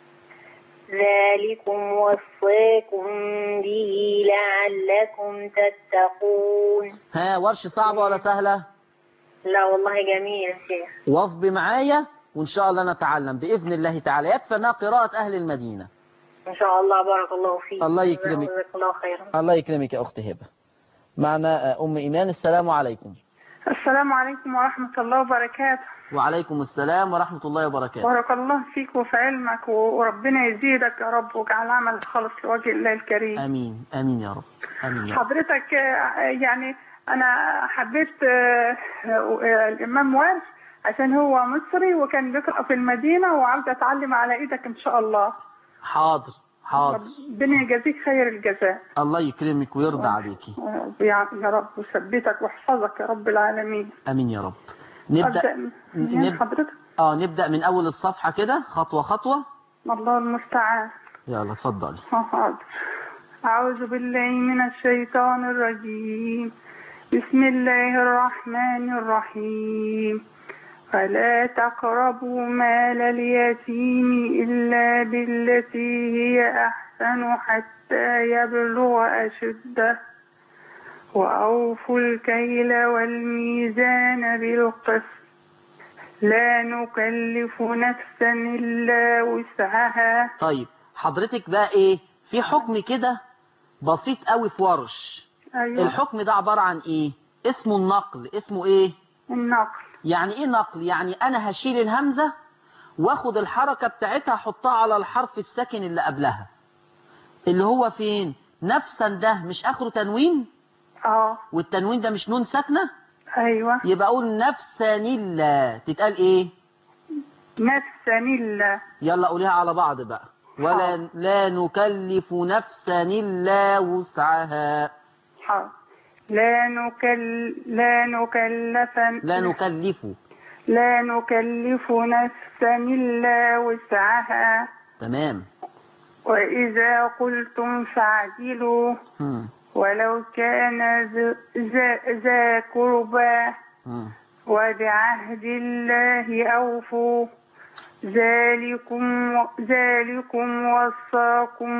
ذلكم وصاكم به لعلكم تتقون ها ورش صعبة ولا سهلة لا والله جميل يا شيخ واظبي معايا وان شاء الله نتعلم باذن الله تعالى يكفي انها قراءة اهل المدينة إن شاء الله بارك الله فيك الله يكرمك. جزاك الله خيرا الله يكرمك يا اخت هبة معنا ام ايمان السلام عليكم السلام عليكم ورحمة الله وبركاته وعليكم السلام ورحمة الله وبركاته بارك الله فيك وفي علمك وربنا يزيدك يا رب واجعل عمل خالص لوجه الله الكريم امين امين يا رب امين يا رب حضرتك آه، يعني انا حبيت آه، آه، الامام وارث عشان هو مصري وكان بيقرأ في المدينة وعاوزة اتعلم على ايدك ان شاء الله حاضر حاضر ربنا يجازيك خير الجزاء الله يكرمك ويرضى عليكي يا يا رب وثبتك واحفظك يا رب العالمين امين يا رب نبدأ أبدأ من نب... حضرتك اه نبدأ من اول الصفحة كده خطوة خطوة الله المستعان يلا اتفضلي حاضر أعوذ بالله من الشيطان الرجيم بسم الله الرحمن الرحيم فلا تقربوا مال اليتيم إلا بالتي هي أحسن حتى يبلغ أشده وأوفوا الكيل والميزان بالقسط لا نكلف نفسا إلا وسعها طيب حضرتك بقى ايه في حكم كده بسيط قوي في ورش أيوة الحكم ده عبارة عن ايه اسمه النقل اسمه ايه النقل يعني ايه نقل يعني انا هشيل الهمزة واخد الحركة بتاعتها احطها على الحرف الساكن اللي قبلها اللي هو فين نفسا ده مش اخره تنوين اه والتنوين ده مش نون ساكنة ايوه يبقى اقول نفسا الا تتقال ايه نفسا إلا يلا قوليها على بعض بقى ولا لا نكلف نفسا الا وسعها حاضر لا نكل لا نكلف لا نكلف لا نكلف نفسا إلا وسعها تمام وإذا قلتم فاعدلوا مم. ولو كان ذ- ذا ذا قربى مم. وبعهد الله أوفوا ذلكم ذلكم وصاكم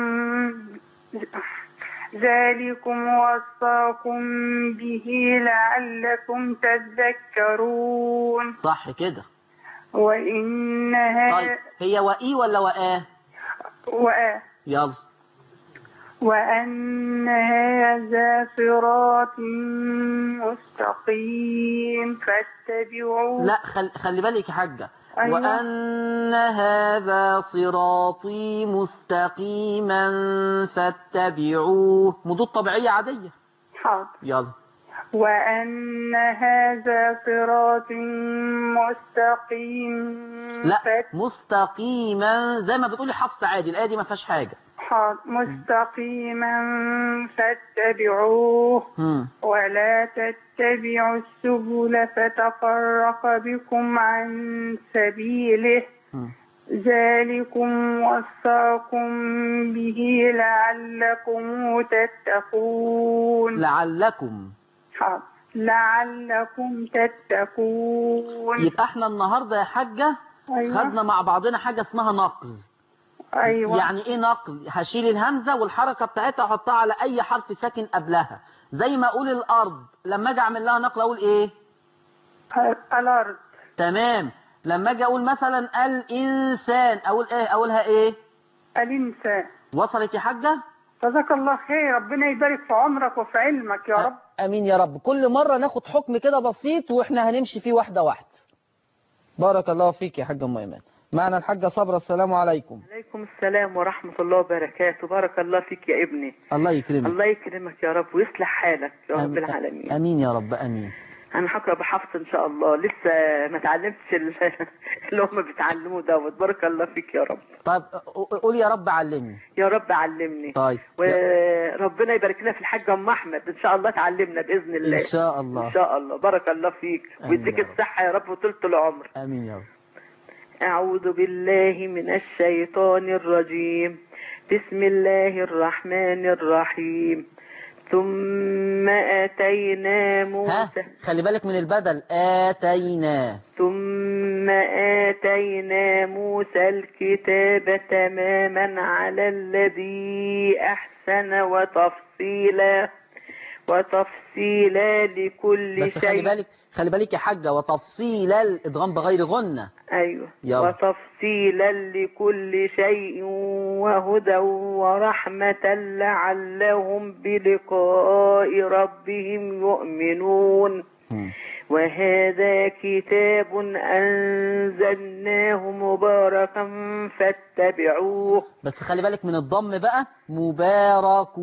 ذلكم وصاكم به لعلكم تذكرون صح كده وإنها طيب هي وإي ولا وآ وآ يلا وأن هذا صراط مستقيم فاتبعوه لا خل... خلي بالك يا حاجة أيوة. وأن هذا صراطي مستقيما فاتبعوه مضود طبيعية عادية حاضر يلا وأن هذا صراط مستقيم لا فات- مستقيما زي ما بتقولي حفص عادي الآية دي ما فيهاش حاجة حاضر مستقيما فاتبعوه مم. ولا تتبعوا السبل فتفرق بكم عن سبيله مم. ذلكم وصاكم به لعلكم تتقون لعلكم حاضر. لعلكم تتقون يبقى احنا النهاردة يا حاجة أيوة. خدنا مع بعضنا حاجة اسمها نقل أيوة يعني ايه نقل هشيل الهمزة والحركة بتاعتها احطها على اي حرف ساكن قبلها زي ما اقول الارض لما اجي اعمل لها نقل اقول ايه الأرض تمام لما اجي اقول مثلا الانسان اقول ايه اقولها ايه الإنسان وصلت يا حاجة جزاك الله خير ربنا يبارك في عمرك وفي علمك يا رب امين يا رب كل مرة ناخد حكم كده بسيط واحنا هنمشي فيه واحدة واحدة بارك الله فيك يا حاجة ام ايمان معنا الحاجة صبرا السلام عليكم عليكم السلام ورحمة الله وبركاته بارك الله فيك يا ابني الله يكرمك الله يكرمك يا رب ويصلح حالك يا رب العالمين امين يا رب امين انا هقرا بحفظ ان شاء الله لسه ما اتعلمتش ال- اللي هم بيتعلموه دوت بارك الله فيك يا رب طيب قول يا رب علمني يا رب علمني طيب وربنا يبارك لنا في الحاج ام احمد ان شاء الله تعلمنا باذن الله ان شاء الله ان شاء الله بارك الله فيك آمين ويديك يا رب. الصحه يا رب وطولة العمر امين يا رب أعوذ بالله من الشيطان الرجيم بسم الله الرحمن الرحيم ثم آتينا ها موسى خلي بالك من البدل آتينا ثم آتينا موسى الكتاب تماما على الذي أحسن وتفصيلا وتفصيلا لكل بس خلي شيء بالك خلي بالك يا حاجة وتفصيل الإدغام بغير غنة أيوة يلا. وتفصيلا لكل شيء وهدى ورحمة لعلهم بلقاء ربهم يؤمنون وهذا كتاب أنزلناه مباركا فاتبعوه بس خلي بالك من الضم بقى مبارك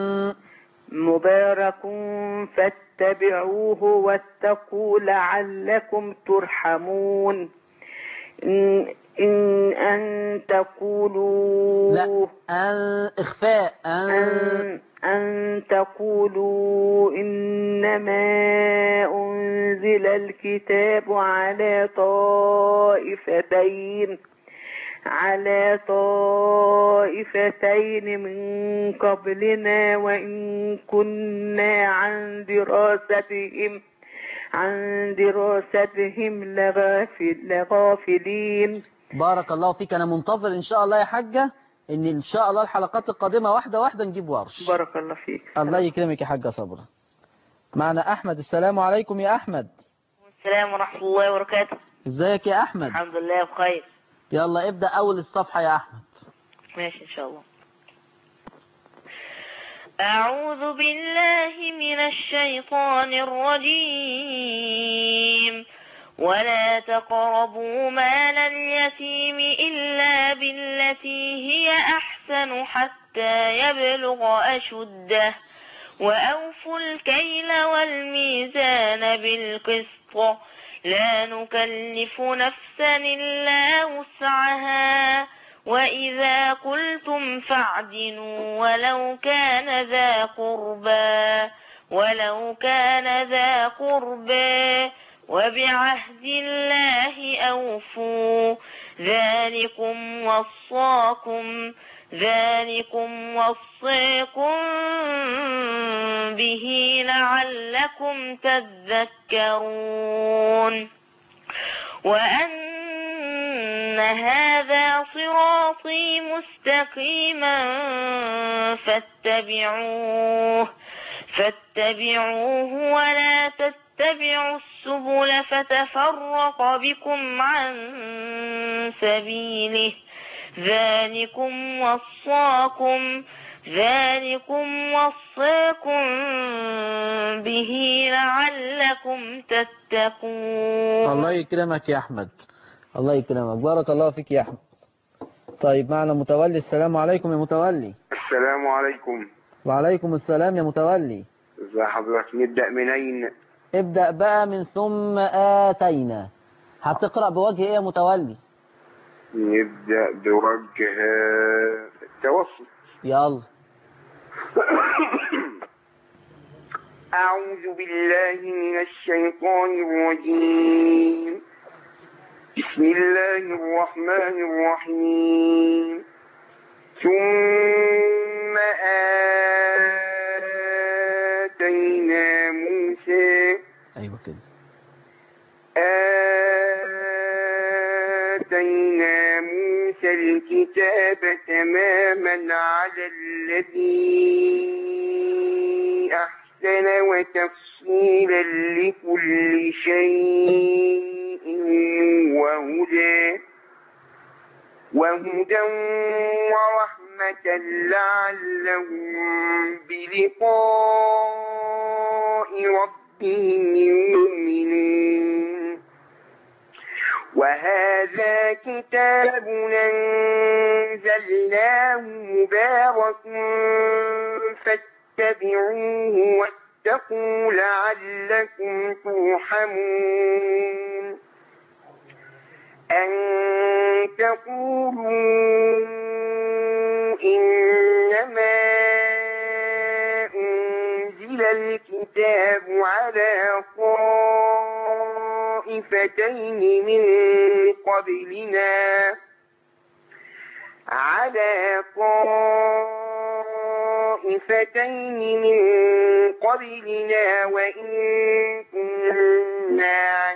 مبارك فاتبعوه واتقوا لعلكم ترحمون إن, إن أن تقولوا لا أن إخفاء أن أن, أن تقولوا إنما أنزل الكتاب على طائفتين على طائفتين من قبلنا وإن كنا عن دراستهم عن دراستهم لغافل لغافلين بارك الله فيك أنا منتظر إن شاء الله يا حاجة إن إن شاء الله الحلقات القادمة واحدة واحدة نجيب ورش بارك الله فيك الله يكرمك يا حاجة صبرا معنا أحمد السلام عليكم يا أحمد السلام ورحمة الله وبركاته ازيك يا أحمد الحمد لله بخير يلا ابدأ أول الصفحة يا أحمد ماشي إن شاء الله أعوذ بالله من الشيطان الرجيم ولا تقربوا مال اليتيم إلا بالتي هي أحسن حتى يبلغ أشده وأوفوا الكيل والميزان بالقسط لا نكلف نفسا إلا وسعها وإذا قلتم فاعدلوا ولو كان ذا قربى ولو كان ذا قربى وبعهد الله أوفوا ذلكم وصاكم ذلكم وصيكم به لعلكم تذكرون وأن هذا صراطي مستقيما فاتبعوه فاتبعوه ولا تتبعوا السبل فتفرق بكم عن سبيله ذلكم وصاكم ذلكم وصاكم به لعلكم تتقون الله يكرمك يا أحمد الله يكرمك بارك الله فيك يا أحمد طيب معنا متولي السلام عليكم يا متولي السلام عليكم وعليكم السلام يا متولي ازي حضرتك نبدأ منين ابدأ بقى من ثم آتينا هتقرأ بوجه ايه يا متولي نبدأ بوجه التوسط يلا أعوذ بالله من الشيطان الرجيم بسم الله الرحمن الرحيم ثم آتينا موسى أيوة كده آتينا موسى الكتاب تماما على الذي أحسن وتفصيلا لكل شيء وهدى وهدى ورحمة لعلهم بلقاء ربهم يؤمنون وهذا كتاب أنزلناه مبارك فاتبعوه واتقوا لعلكم ترحمون أن تقولوا إنما أنزل الكتاب على طائفتين من قبلنا على طائفتين من قبلنا وإن كنا عن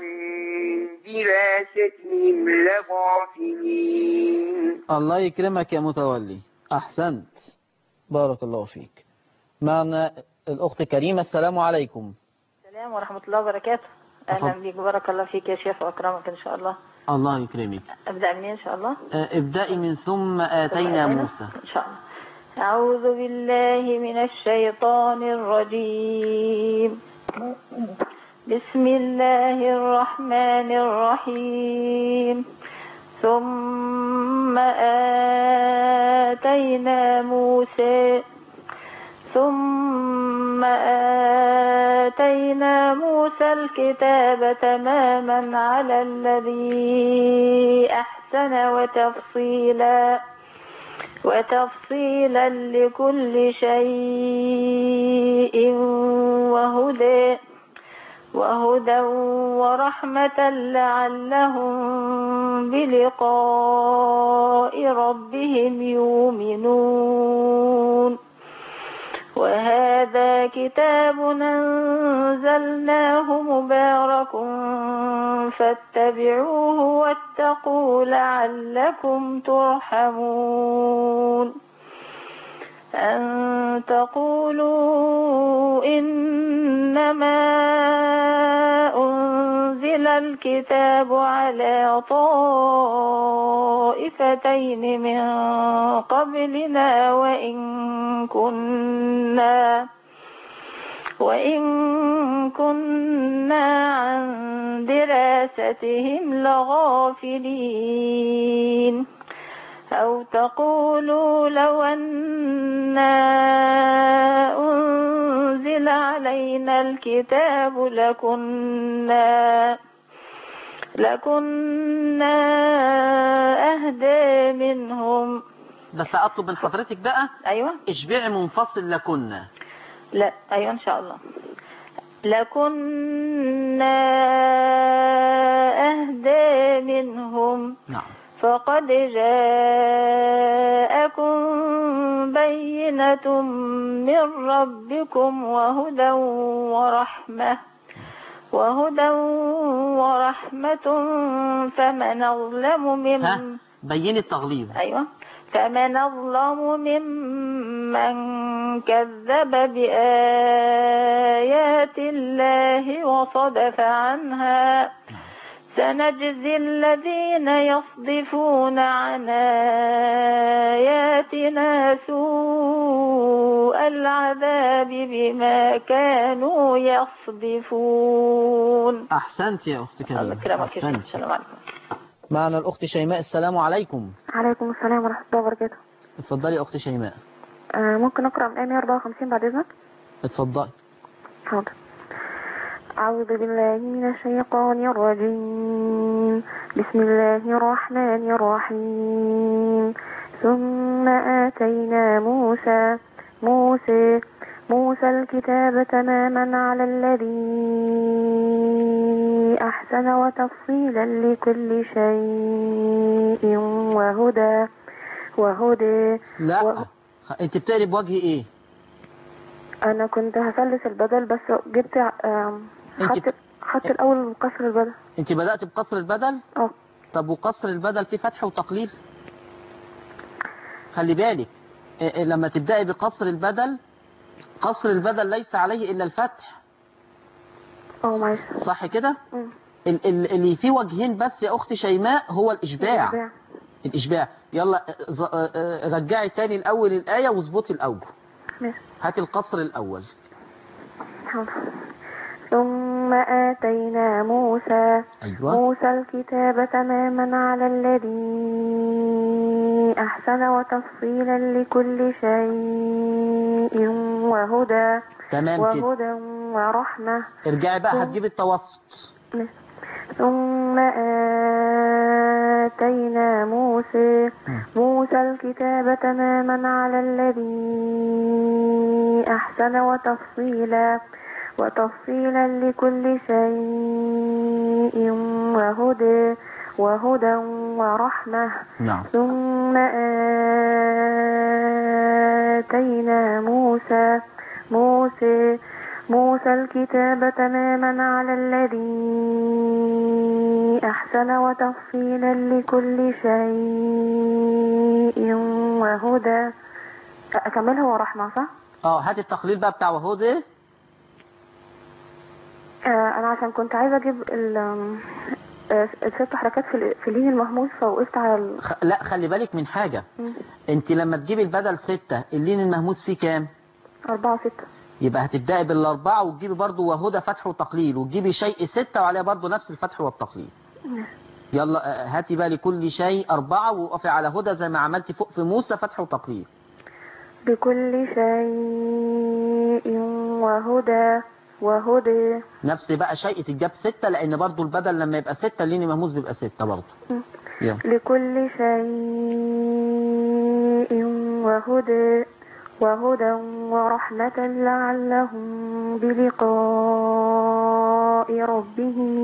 دراستهم لغافلين الله يكرمك يا متولي أحسنت بارك الله فيك معنا الأخت كريمة السلام عليكم السلام ورحمة الله وبركاته أهلا بك بارك الله فيك يا شيخ وأكرمك إن شاء الله الله يكرمك أبدأ منين إن شاء الله آه، ابدأي من ثم آتينا موسى إن شاء الله أعوذ بالله من الشيطان الرجيم بسم الله الرحمن الرحيم ثم آتينا موسى ثم آتينا موسى الكتاب تماما على الذي أحسن وتفصيلا وتفصيلا لكل شيء وهدى وهدى ورحمة لعلهم بلقاء ربهم يؤمنون وهذا كتاب أنزلناه مبارك فاتبعوه واتقوا لعلكم ترحمون أن تقولوا إنما أنزل الكتاب على طائفتين من قبلنا وإن كنا وإن كنا عن دراستهم لغافلين أو تقولوا لو أنا أنزل علينا الكتاب لكنا لكنا أهدى منهم بس أطلب من حضرتك بقى أيوة اشبعي منفصل لكنا لا أيوة إن شاء الله لكنا أهدى منهم نعم فقد جاءكم بينة من ربكم وهدى ورحمة وهدى ورحمة فمن أظلم ها ممن بيني التغليظ أيوة فمن أظلم ممن كذب بآيات الله وصدف عنها سنجزي الذين يصدفون عن آياتنا سوء العذاب بما كانوا يصدفون أحسنت يا أخت الله كريمة يكرمك يا شيخ. أحسنت السلام عليكم معنا الأخت شيماء السلام عليكم عليكم السلام ورحمة الله وبركاته اتفضلي يا أخت شيماء آه ممكن أقرأ من آية 154 بعد إذنك اتفضلي حاضر أعوذ بالله من الشيطان الرجيم بسم الله الرحمن الرحيم ثم آتينا موسى موسى موسى الكتاب تماما على الذي أحسن وتفصيلا لكل شيء وهدى وهدى لا و... انت بتقري بوجه ايه أنا كنت هثلث البدل بس جبت آم، انت خدت خدت الأول كسر البدل انت بدأت بقصر البدل اه طب وقصر البدل فيه فتح وتقليل خلي بالك إيه إيه لما تبدأي بقصر البدل قصر البدل ليس عليه إلا الفتح اه معلش صح كده مم. ال- ال- اللي فيه وجهين بس يا أخت شيماء هو الإشباع الإشباع. الإشباع يلا ز- آه، آه، رجعي تاني الأول الآية واظبطي الأوجه ماشي. هاتي القصر الأول حاضر. ثم آتينا موسى أيوة موسى الكتاب تماما على الذي أحسن وتفصيلا لكل شيء وهدى تمام كده وهدى ورحمة ارجعي بقى ثم- هتجيبي التوسط ثم آتينا موسى موسى الكتاب تماما على الذي أحسن وتفصيلا وتفصيلا لكل شيء وهدى وهدى ورحمة نعم ثم آتينا موسى موسى موسى الكتاب تماما على الذي أحسن وتفصيلا لكل شيء وهدى أكملها ورحمة صح؟ اه هاتي التقليل بقى بتاع وهدى آه، أنا عشان كنت عايزة أجيب ال آه، الست حركات في ال- في اللين المهموس فوقفت على ال... خ... لا خلي بالك من حاجة مم. انت لما تجيبي البدل ستة اللين المهموس فيه كام أربعة ستة يبقى هتبدأي بالأربعة وتجيبي برضو وهدى فتح وتقليل وتجيبي شيء ستة وعليها برضو نفس الفتح والتقليل يلا آه، هاتي بقى لكل شيء أربعة وقفي على هدى زي ما عملتي فوق في موسى فتح وتقليل بكل شيء وهدى وهدى نفس بقى شيء تتجاب ستة لأن برضو البدل لما يبقى ستة اللين المهموس بيبقى ستة برضو مم. يلا لكل شيء وهدى وهدى ورحمة لعلهم بلقاء ربهم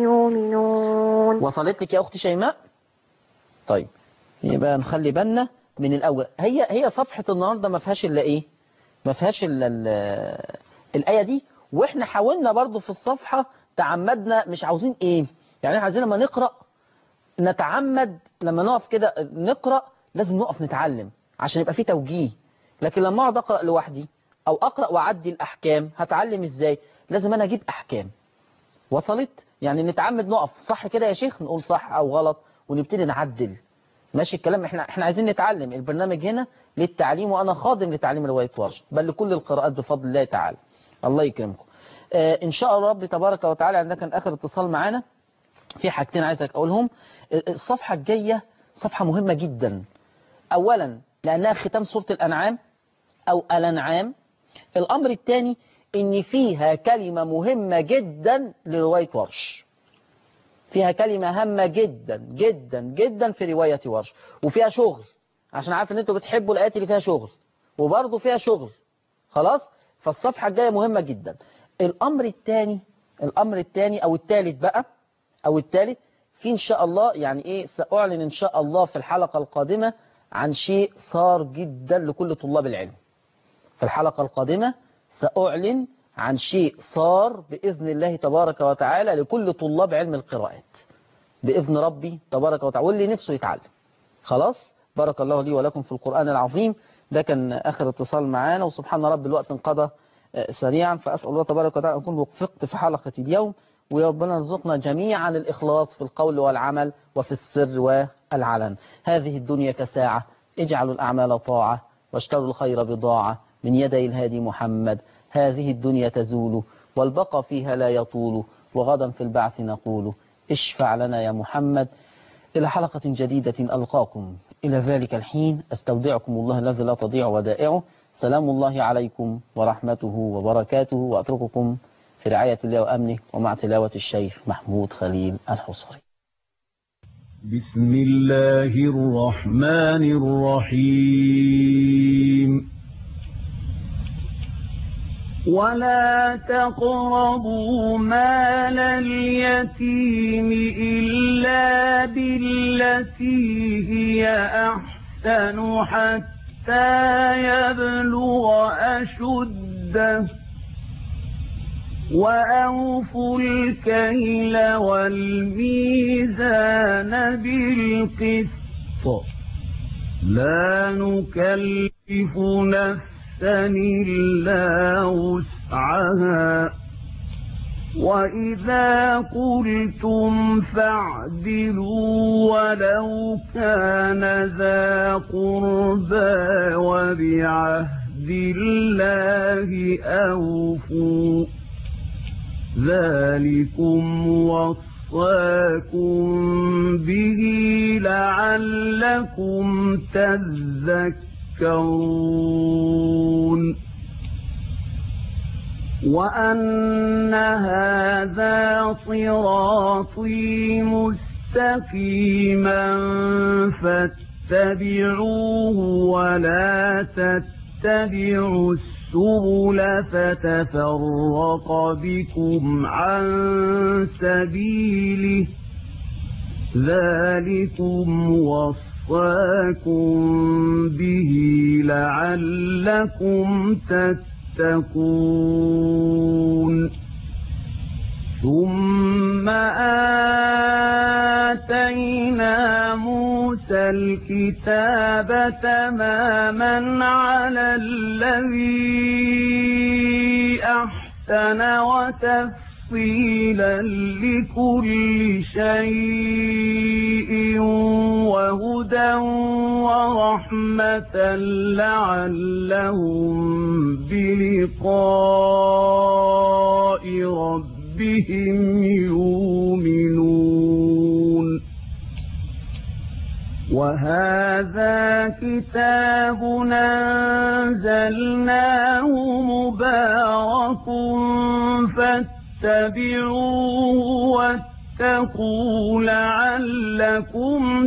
يؤمنون وصلت لك يا أختي شيماء طيب يبقى نخلي بالنا من الأول هي هي صفحة النهاردة ما فيهاش إلا إيه ما فيهاش إلا ال- الآية دي وإحنا حاولنا برضو في الصفحة تعمدنا مش عاوزين إيه يعني إحنا عايزين لما نقرأ نتعمد لما نقف كده نقرأ لازم نقف نتعلم عشان يبقى في توجيه لكن لما اقعد اقرا لوحدي او اقرا واعدي الاحكام هتعلم ازاي لازم انا اجيب احكام وصلت يعني نتعمد نقف صح كده يا شيخ نقول صح او غلط ونبتدي نعدل ماشي الكلام احنا احنا عايزين نتعلم البرنامج هنا للتعليم وانا خادم لتعليم روايه ورش بل لكل القراءات بفضل الله تعالى الله يكرمكم آه ان شاء الله رب تبارك وتعالى عندنا كان اخر اتصال معانا في حاجتين عايزك اقولهم الصفحه الجايه صفحه مهمه جدا اولا لانها ختام سوره الانعام او الانعام الامر الثاني ان فيها كلمه مهمه جدا لروايه ورش فيها كلمه هامه جدا جدا جدا في روايه ورش وفيها شغل عشان عارف ان انتوا بتحبوا الايات اللي فيها شغل وبرضه فيها شغل خلاص فالصفحه الجايه مهمه جدا الامر الثاني الامر الثاني او الثالث بقى او الثالث في ان شاء الله يعني ايه ساعلن ان شاء الله في الحلقه القادمه عن شيء صار جدا لكل طلاب العلم في الحلقه القادمه ساعلن عن شيء صار باذن الله تبارك وتعالى لكل طلاب علم القراءات باذن ربي تبارك وتعالى واللي نفسه يتعلم خلاص بارك الله لي ولكم في القران العظيم ده كان اخر اتصال معانا وسبحان رب الوقت انقضى آه، سريعا فاسال الله تبارك وتعالى ان اكون وفقت في حلقه اليوم ويا ربنا يرزقنا جميعا الإخلاص في القول والعمل وفي السر والعلن هذه الدنيا كساعة اجعلوا الأعمال طاعة واشتروا الخير بضاعة من يدي الهادي محمد هذه الدنيا تزول والبقى فيها لا يطول وغدا في البعث نقول اشفع لنا يا محمد إلى حلقة جديدة ألقاكم إلى ذلك الحين أستودعكم الله الذي لا تضيع ودائعه سلام الله عليكم ورحمته وبركاته وأترككم في رعاية الله وأمنه ومع تلاوة الشيخ محمود خليل الحصري بسم الله الرحمن الرحيم ولا تقربوا مال اليتيم إلا بالتي هي أحسن حتى يبلغ أشده وأوفوا الكيل والميزان بالقسط لا نكلف نفسا إلا وسعها وإذا قلتم فاعدلوا ولو كان ذا قربى وبعهد الله أوفوا ذلكم وصاكم به لعلكم تذكرون وأن هذا صراطي مستقيما فاتبعوه ولا تتبعوا السبل فتفرق بكم عن سبيله ذلكم وصاكم به لعلكم تتقون ثم آتينا موسى الكتاب تماما على الذي أحسن وتفصيلا لكل شيء وهدى ورحمة لعلهم بلقاء ربهم ربهم يؤمنون وهذا كتاب أنزلناه مبارك فاتبعوه واتقوا لعلكم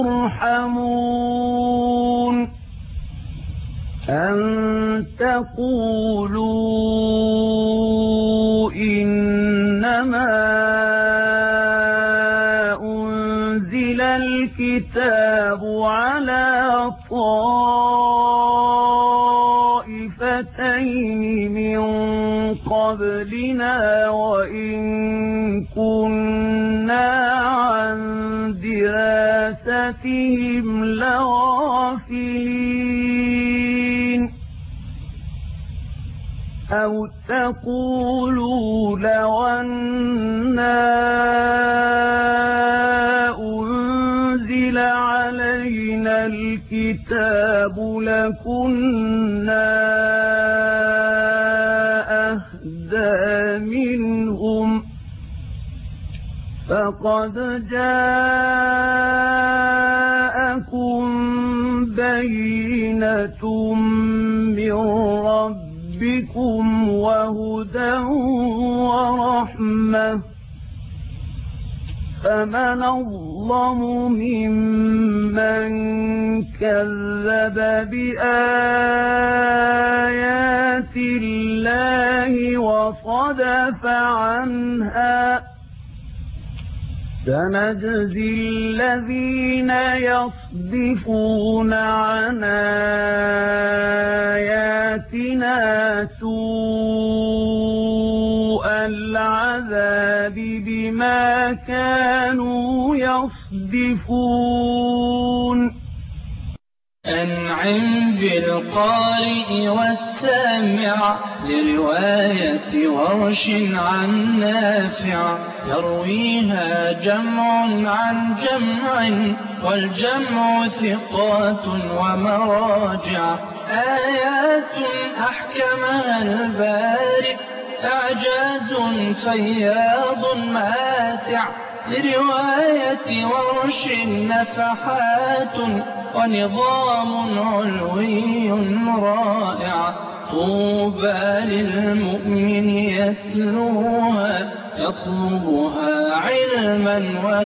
ترحمون أن تقولوا إنما أنزل الكتاب على طائفتين من قبلنا وإن كنا عن دراستهم لغافلين أو تقولوا لو أنا أنزل علينا الكتاب لكنا أهدى منهم فقد جاءكم بينة من ربكم ربكم وهدى ورحمة فمن الظلم ممن كذب بآيات الله وصدف عنها سنجزي الذين يصدفون عن آياتنا سوء العذاب بما كانوا يصدفون أنعم بالقارئ والسامع لرواية ورش عن نافع يرويها جمع عن جمع والجمع ثقات ومراجع آيات أحكمها البارئ إعجاز فياض ماتع لرواية ورش نفحات ونظام علوي رائع طوبى للمؤمن يتلوها يطلبها علما